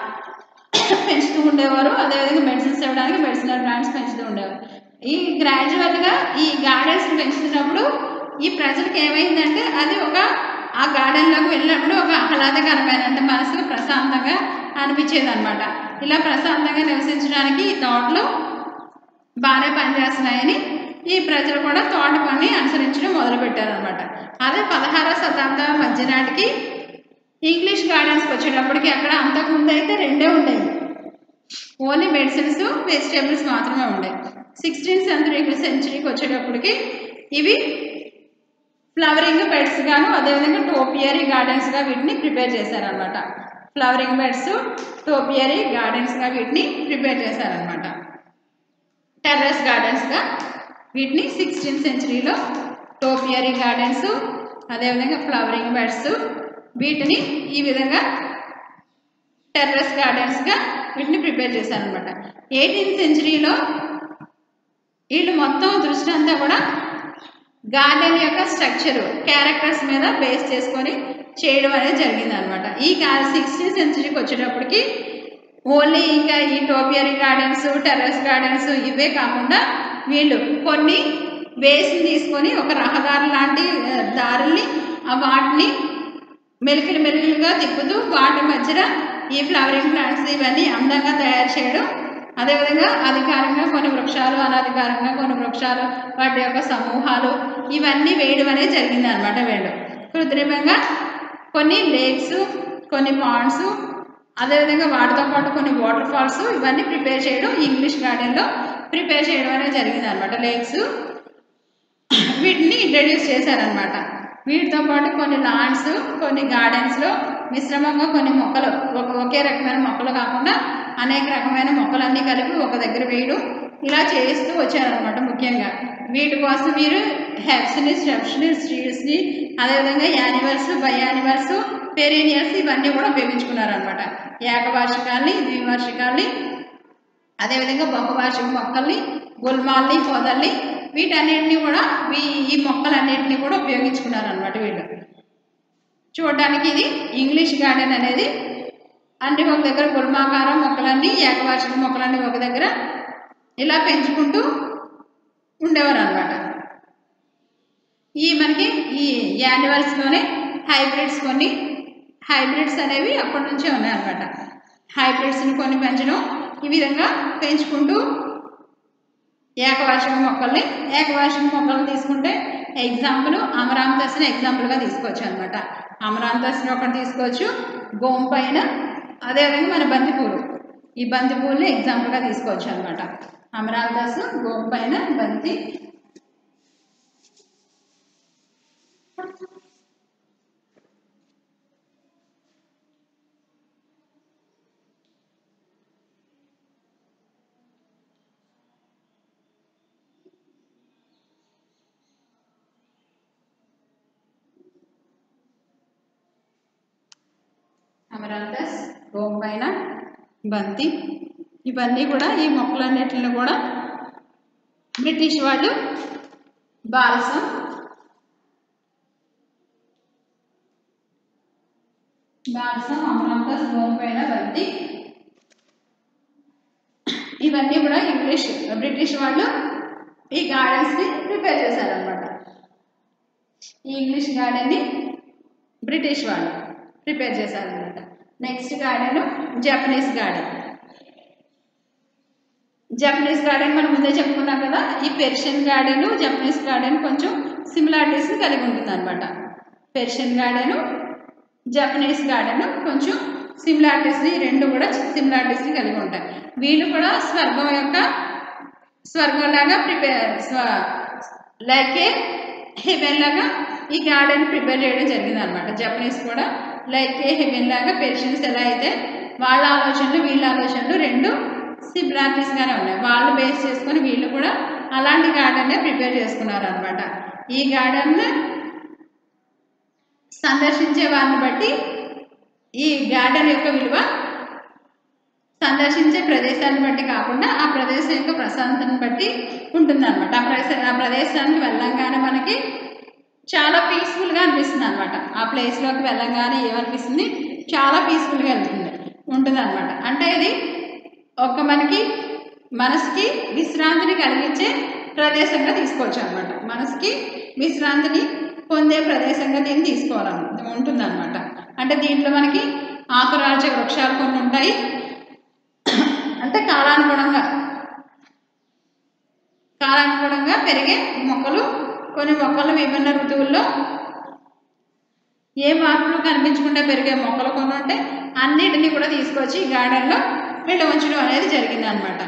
పెంచుతూ ఉండేవారు అదేవిధంగా మెడిసిన్స్ ఇవ్వడానికి మెడిసినల్ ప్లాంట్స్ పెంచుతూ ఉండేవారు ఈ గ్రాడ్యువల్గా ఈ గార్డెన్స్ పెంచుతున్నప్పుడు ఈ ప్రజలకు ఏమైందంటే అది ఒక ఆ గార్డెన్లోకి వెళ్ళినప్పుడు ఒక ఆహ్లాదకరమైన అంటే మనసుకు ప్రశాంతంగా అనిపించేది అనమాట ఇలా ప్రశాంతంగా నివసించడానికి ఈ తోటలు బాగానే పనిచేస్తున్నాయని ఈ ప్రజలు కూడా తోట పని అనుసరించడం మొదలుపెట్టారనమాట అదే పదహారవ శతాబ్దం మధ్య నాటికి ఇంగ్లీష్ గార్డెన్స్కి వచ్చేటప్పటికి అక్కడ అంతకుముందు అయితే రెండే ఉండేవి ఓన్లీ మెడిసిన్స్ వెజిటేబుల్స్ మాత్రమే ఉండేవి సిక్స్టీన్త్ సెంచరీకి సెంచరీకి వచ్చేటప్పటికి ఇవి ఫ్లవరింగ్ బెడ్స్ గాను అదేవిధంగా టోపియరీ గార్డెన్స్గా వీటిని ప్రిపేర్ చేశారనమాట ఫ్లవరింగ్ బెడ్స్ టోపియరీ గార్డెన్స్గా వీటిని ప్రిపేర్ చేశారనమాట టెర్రస్ గార్డెన్స్గా వీటిని సిక్స్టీన్త్ సెంచరీలో టోపియరీ గార్డెన్స్ అదేవిధంగా ఫ్లవరింగ్ బెడ్స్ వీటిని ఈ విధంగా టెర్రస్ గార్డెన్స్గా వీటిని ప్రిపేర్ చేశారనమాట ఎయిటీన్త్ సెంచరీలో వీళ్ళు మొత్తం దృష్టి అంతా కూడా గార్డెన్ యొక్క స్ట్రక్చర్ క్యారెక్టర్స్ మీద బేస్ చేసుకొని చేయడం అనేది జరిగింది అనమాట ఈ సిక్స్టీన్త్ సెంచరీకి వచ్చేటప్పటికి ఓన్లీ ఇంకా ఈ టోపియరీ గార్డెన్స్ టెర్రస్ గార్డెన్స్ ఇవే కాకుండా వీళ్ళు కొన్ని వేస్ని తీసుకొని ఒక రహదారి లాంటి ఆ, దారుల్ని ఆ వాటిని మెలికలు మెలికలుగా తిప్పుతూ వాటి మధ్యన ఈ ఫ్లవరింగ్ ప్లాంట్స్ ఇవన్నీ అందంగా తయారు చేయడం అదేవిధంగా అధికారంగా కొన్ని వృక్షాలు అనధికారంగా కొన్ని వృక్షాలు వాటి యొక్క సమూహాలు ఇవన్నీ వేయడం అనేది జరిగింది అనమాట వీళ్ళు కృత్రిమంగా కొన్ని లేక్స్ కొన్ని పాండ్స్ అదేవిధంగా వాటితో పాటు కొన్ని వాటర్ ఫాల్స్ ఇవన్నీ ప్రిపేర్ చేయడం ఇంగ్లీష్ గార్డెన్లో ప్రిపేర్ చేయడం అనేది జరిగింది అనమాట లేక్స్ వీటిని ఇంట్రడ్యూస్ చేశారనమాట వీటితో పాటు కొన్ని లాండ్స్ కొన్ని గార్డెన్స్లో మిశ్రమంగా కొన్ని మొక్కలు ఒక ఒకే రకమైన మొక్కలు కాకుండా అనేక రకమైన మొక్కలన్నీ కలిపి ఒక దగ్గర వేయడం ఇలా చేస్తూ వచ్చారనమాట ముఖ్యంగా వీటి కోసం మీరు హెబ్స్ని స్టెప్స్ని స్ట్రీట్స్ని అదేవిధంగా యానిమల్స్ బై యానిమల్స్ పెరీనియల్స్ ఇవన్నీ కూడా ఉపయోగించుకున్నారనమాట ఏకవార్షికాల్ని ద్వివార్షికాల్ని అదేవిధంగా బహువార్షిక మొక్కల్ని గుల్మాల్ని పొదల్ని వీటన్నిటిని కూడా వీ- ఈ మొక్కలన్నిటిని కూడా ఉపయోగించుకున్నారు అనమాట వీళ్ళు చూడడానికి ఇది ఇంగ్లీష్ గార్డెన్ అనేది అన్ని ఒక దగ్గర గుల్మాకారం మొక్కలన్నీ ఏకవార్షిక మొక్కలన్నీ ఒక దగ్గర ఇలా పెంచుకుంటూ ఉండేవారు అనమాట ఈ మనకి ఈ యానిమల్స్లోనే హైబ్రిడ్స్ కొన్ని హైబ్రిడ్స్ అనేవి అప్పటి నుంచే ఉన్నాయన్నమాట హైబ్రిడ్స్ని కొన్ని పెంచడం ఈ విధంగా పెంచుకుంటూ ఏకవార్షిక మొక్కల్ని ఏకవార్షిక మొక్కలు తీసుకుంటే ఎగ్జాంపుల్ అమరాంతస్ని ఎగ్జాంపుల్గా తీసుకోవచ్చు అనమాట అమరాంతస్ని ఒకటి తీసుకోవచ్చు గోం పైన అదేవిధంగా మన బంతిపూలు ఈ బంతిపూలని ఎగ్జాంపుల్గా తీసుకోవచ్చు అనమాట అమరాంతస్ గోం పైన బంతి అమరాంతస్ గోం పైన బంతి ఇవన్నీ కూడా ఈ మొక్కలన్నిటిని కూడా బ్రిటిష్ వాళ్ళు బాల్సం బాల్సం అమరాంతస్ గోం పైన బంతి ఇవన్నీ కూడా ఇంగ్లీష్ బ్రిటిష్ వాళ్ళు ఈ గార్డెన్స్ని ప్రిపేర్ చేశారనమాట ఈ ఇంగ్లీష్ గార్డెన్ని బ్రిటిష్ వాళ్ళు ప్రిపేర్ చేశారనమాట next garden Japanese garden Japanese garden మనం ముందే చెప్పుకున్నాం కదా ఈ పెర్షియన్ గార్డెన్ జపనీస్ గార్డెన్ కొంచెం సిమిలారిటీస్ని కలిగి ఉంటుంది అనమాట పెర్షియన్ గార్డెన్ జపనీస్ గార్డెన్ కొంచెం సిమిలారిటీస్ని రెండు కూడా సిమిలారిటీస్ని కలిగి ఉంటాయి వీళ్ళు కూడా స్వర్గం యొక్క స్వర్గంలాగా ప్రిపేర్ స్వ లైక్ ఏ హెవెన్ లాగా ఈ గార్డెన్ ప్రిపేర్ చేయడం జరిగింది అనమాట జపనీస్ కూడా లైక్ ఏ హెవెన్ లాగా పెర్షియన్స్ ఎలా అయితే వాళ్ళ ఆలోచనలు వీళ్ళ ఆలోచనలు రెండు సిమిలారిటీస్గానే ఉన్నాయి వాళ్ళు బేస్ చేసుకొని వీళ్ళు కూడా అలాంటి గార్డెన్నే ప్రిపేర్ చేసుకున్నారు అనమాట ఈ గార్డెన్ సందర్శించే వారిని బట్టి ఈ గార్డెన్ యొక్క విలువ సందర్శించే ప్రదేశాన్ని బట్టి కాకుండా ఆ ప్రదేశం యొక్క ప్రశాంతతను బట్టి ఉంటుందన్నమాట ఆ ప్రదేశ ఆ ప్రదేశానికి వెళ్ళంగానే మనకి చాలా పీస్ఫుల్గా అనిపిస్తుంది అనమాట ఆ ప్లేస్లోకి వెళ్ళంగానే ఏమనిపిస్తుంది చాలా పీస్ఫుల్గా వెళ్తుంది ఉంటుంది అనమాట అంటే ఇది ఒక మనకి మనసుకి విశ్రాంతిని కలిగించే ప్రదేశంగా తీసుకోవచ్చు అనమాట మనసుకి విశ్రాంతిని పొందే ప్రదేశంగా దీన్ని తీసుకోవాలని ఉంటుంది అనమాట అంటే దీంట్లో మనకి ఆకురాజ వృక్షాలు కొన్ని ఉంటాయి అంటే కాలానుగుణంగా కాలానుగుణంగా పెరిగే మొక్కలు కొన్ని మొక్కలు విభిన్న ఋతువుల్లో ఏ మార్పులు కనిపించకుండా పెరిగే మొక్కలు కొన్ని ఉంటే అన్నిటినీ కూడా తీసుకొచ్చి ఈ గార్డెన్లో వీళ్ళు ఉంచడం అనేది జరిగింది అనమాట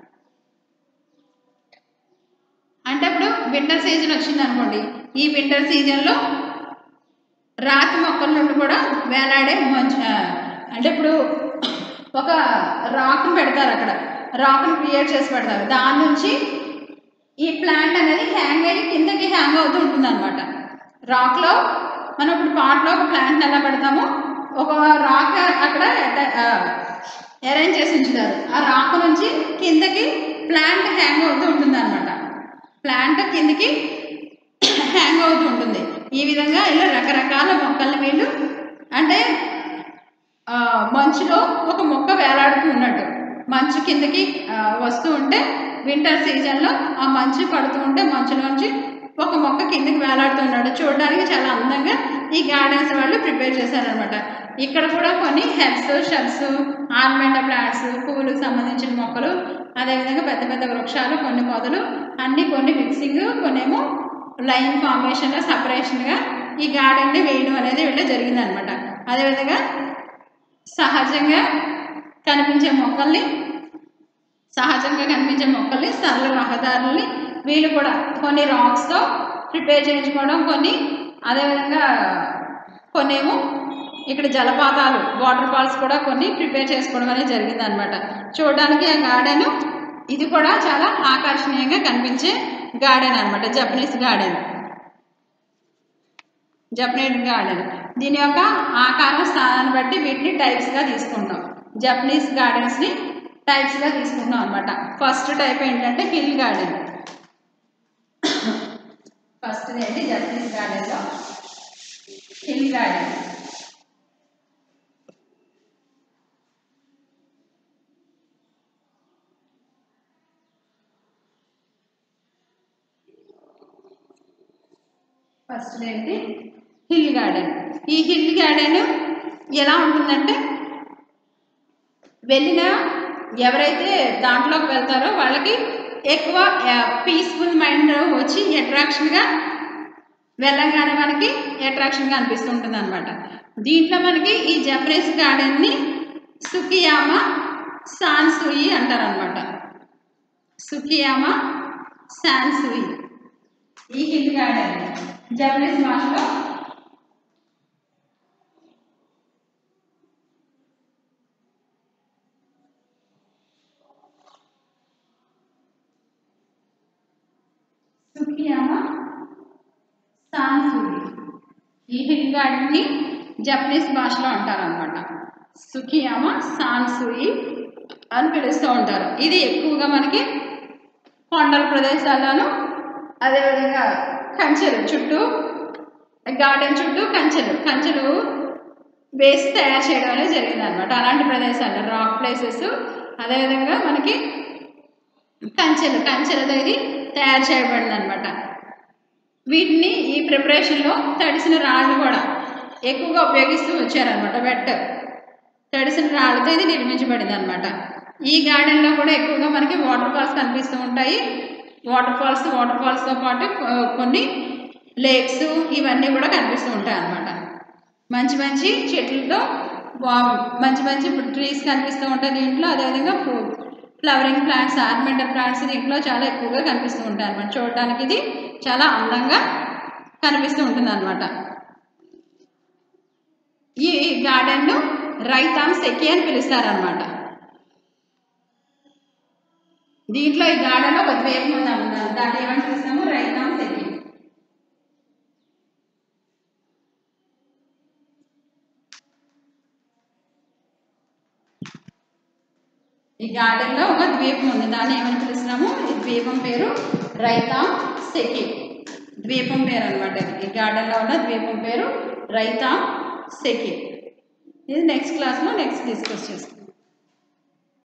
అంటే ఇప్పుడు వింటర్ సీజన్ వచ్చింది అనుకోండి ఈ వింటర్ సీజన్లో రాతి మొక్కల నుండి కూడా వేలాడే మంచు ఆ, అంటే ఇప్పుడు ఒక రాక్ను పెడతారు అక్కడ రాక్ను క్రియేట్ చేసి పెడతారు దాని నుంచి ఈ ప్లాంట్ అనేది హ్యాంగ్ అయ్యి కిందకి హ్యాంగ్ అవుతూ ఉంటుంది అనమాట రాక్లో మనం ఇప్పుడు పాట్లో ఒక ప్లాంట్ ఎలా పెడతామో ఒక రాక్ అక్కడ అరేంజ్ చేసి ఉంచుతారు ఆ రాక్ నుంచి కిందకి ప్లాంట్ హ్యాంగ్ అవుతూ ఉంటుంది అనమాట ప్లాంట్ కిందకి హ్యాంగ్ అవుతూ ఉంటుంది ఈ విధంగా ఇలా రకరకాల మొక్కల్ని వీళ్ళు అంటే ఆ, మంచులో ఒక మొక్క వేలాడుతూ ఉన్నట్టు మంచు కిందకి ఆ, వస్తూ ఉంటే వింటర్ సీజన్లో ఆ మంచు పడుతూ ఉంటే మంచులోంచి ఒక మొక్క కిందకి వేలాడుతున్నాడు చూడడానికి చాలా అందంగా ఈ గార్డెన్స్ వాళ్ళు ప్రిపేర్ చేశారనమాట ఇక్కడ కూడా కొన్ని హెర్బ్స్ షబ్స్ ఆర్నమెంటల్ ప్లాంట్స్ పువ్వులకు సంబంధించిన మొక్కలు అదేవిధంగా పెద్ద పెద్ద వృక్షాలు కొన్ని పొదలు అన్ని కొన్ని మిక్సింగ్ కొన్నేమో లైన్ ఫార్మేషన్గా సపరేషన్గా ఈ గార్డెన్ని వేయడం అనేది వీళ్ళ జరిగిందనమాట అదేవిధంగా సహజంగా కనిపించే మొక్కల్ని సహజంగా కనిపించే మొక్కల్ని సరళ రహదారుల్ని వీళ్ళు కూడా కొన్ని రాక్స్తో ప్రిపేర్ చేయించుకోవడం కొన్ని అదేవిధంగా కొన్నేమో ఇక్కడ జలపాతాలు వాటర్ ఫాల్స్ కూడా కొన్ని ప్రిపేర్ చేసుకోవడం అనేది జరిగింది అనమాట చూడడానికి ఆ గార్డెన్ ఇది కూడా చాలా ఆకర్షణీయంగా కనిపించే గార్డెన్ అనమాట జపనీస్ గార్డెన్ జపనీస్ గార్డెన్ దీని యొక్క ఆకారం స్థానాన్ని బట్టి వీటిని టైప్స్గా తీసుకుంటాం జపనీస్ గార్డెన్స్ని టైప్స్గా తీసుకుంటాం అనమాట ఫస్ట్ టైప్ ఏంటంటే హిల్ గార్డెన్ ఫస్ట్ ఏంటి జపనీస్ గార్డెన్లో హిల్ గార్డెన్ ఫస్ట్ ఏంటి హిల్ గార్డెన్ ఈ హిల్ గార్డెన్ ఎలా ఉంటుందంటే వెళ్ళిన ఎవరైతే దాంట్లోకి వెళ్తారో వాళ్ళకి ఎక్కువ పీస్ఫుల్ మైండ్ వచ్చి అట్రాక్షన్గా వెళ్ళంగానే మనకి అట్రాక్షన్గా అనిపిస్తుంటుంది అనమాట దీంట్లో మనకి ఈ జపనీస్ గార్డెన్ని సుకియామా సాన్సుయి అంటారనమాట సుకియామా సాన్సుయి ఈ హిల్ గార్డెన్ జపనీస్ భాషలో సుకియామా సాన్సుయి ఈ హిల్ గార్డెన్ని జపనీస్ భాషలో అంటారనమాట సుకియామా సాన్సుయి అని పిలుస్తూ ఉంటారు ఇది ఎక్కువగా మనకి కొండల ప్రదేశాల్లోనూ అదేవిధంగా కంచెలు చుట్టూ గార్డెన్ చుట్టూ కంచెలు కంచెలు వేసి తయారు చేయడం అనేది జరిగింది అనమాట అలాంటి ప్రదేశాలు రాక్ ప్లేసెస్ అదేవిధంగా మనకి కంచెలు కంచెలతో ఇది తయారు చేయబడింది అనమాట వీటిని ఈ ప్రిపరేషన్లో తడిసిన రాళ్ళు కూడా ఎక్కువగా ఉపయోగిస్తూ వచ్చారనమాట వెట్ తడిసిన రాళ్ళతో ఇది నిర్మించబడింది అనమాట ఈ గార్డెన్లో కూడా ఎక్కువగా మనకి వాటర్ ఫాల్స్ కనిపిస్తూ ఉంటాయి వాటర్ ఫాల్స్ వాటర్ ఫాల్స్తో పాటు కొ- కొన్ని లేక్స్ ఇవన్నీ కూడా కనిపిస్తూ ఉంటాయి అన్నమాట మంచి మంచి చెట్లతో బా- మంచి మంచి ట్రీస్ కనిపిస్తూ ఉంటాయి దీంట్లో అదేవిధంగా ఫ్లవరింగ్ ప్లాంట్స్ ఆర్నమెంటల్ ప్లాంట్స్ దీంట్లో చాలా ఎక్కువగా కనిపిస్తూ ఉంటాయి అన్నమాట చూడటానికి ఇది చాలా అందంగా కనిపిస్తూ ఉంటుంది అనమాట ఈ గార్డెన్ను రైతాం సెకి అని పిలుస్తారనమాట దీంట్లో ఈ గార్డెన్లో ఒక ద్వీపం ఉంది అన్నమాట దాన్ని ఏమని పిలుస్తాము రైతాం సెకి ఈ గార్డెన్లో ఒక ద్వీపం ఉంది దాన్ని ఏమని పిలుస్తున్నాము ఈ ద్వీపం పేరు రైతాం సెకి ద్వీపం పేరు అనమాట ఈ గార్డెన్లో ఉన్న ద్వీపం పేరు రైతాం సెకి ఇది నెక్స్ట్ క్లాస్లో నెక్స్ట్ డిస్కస్ చేస్తాం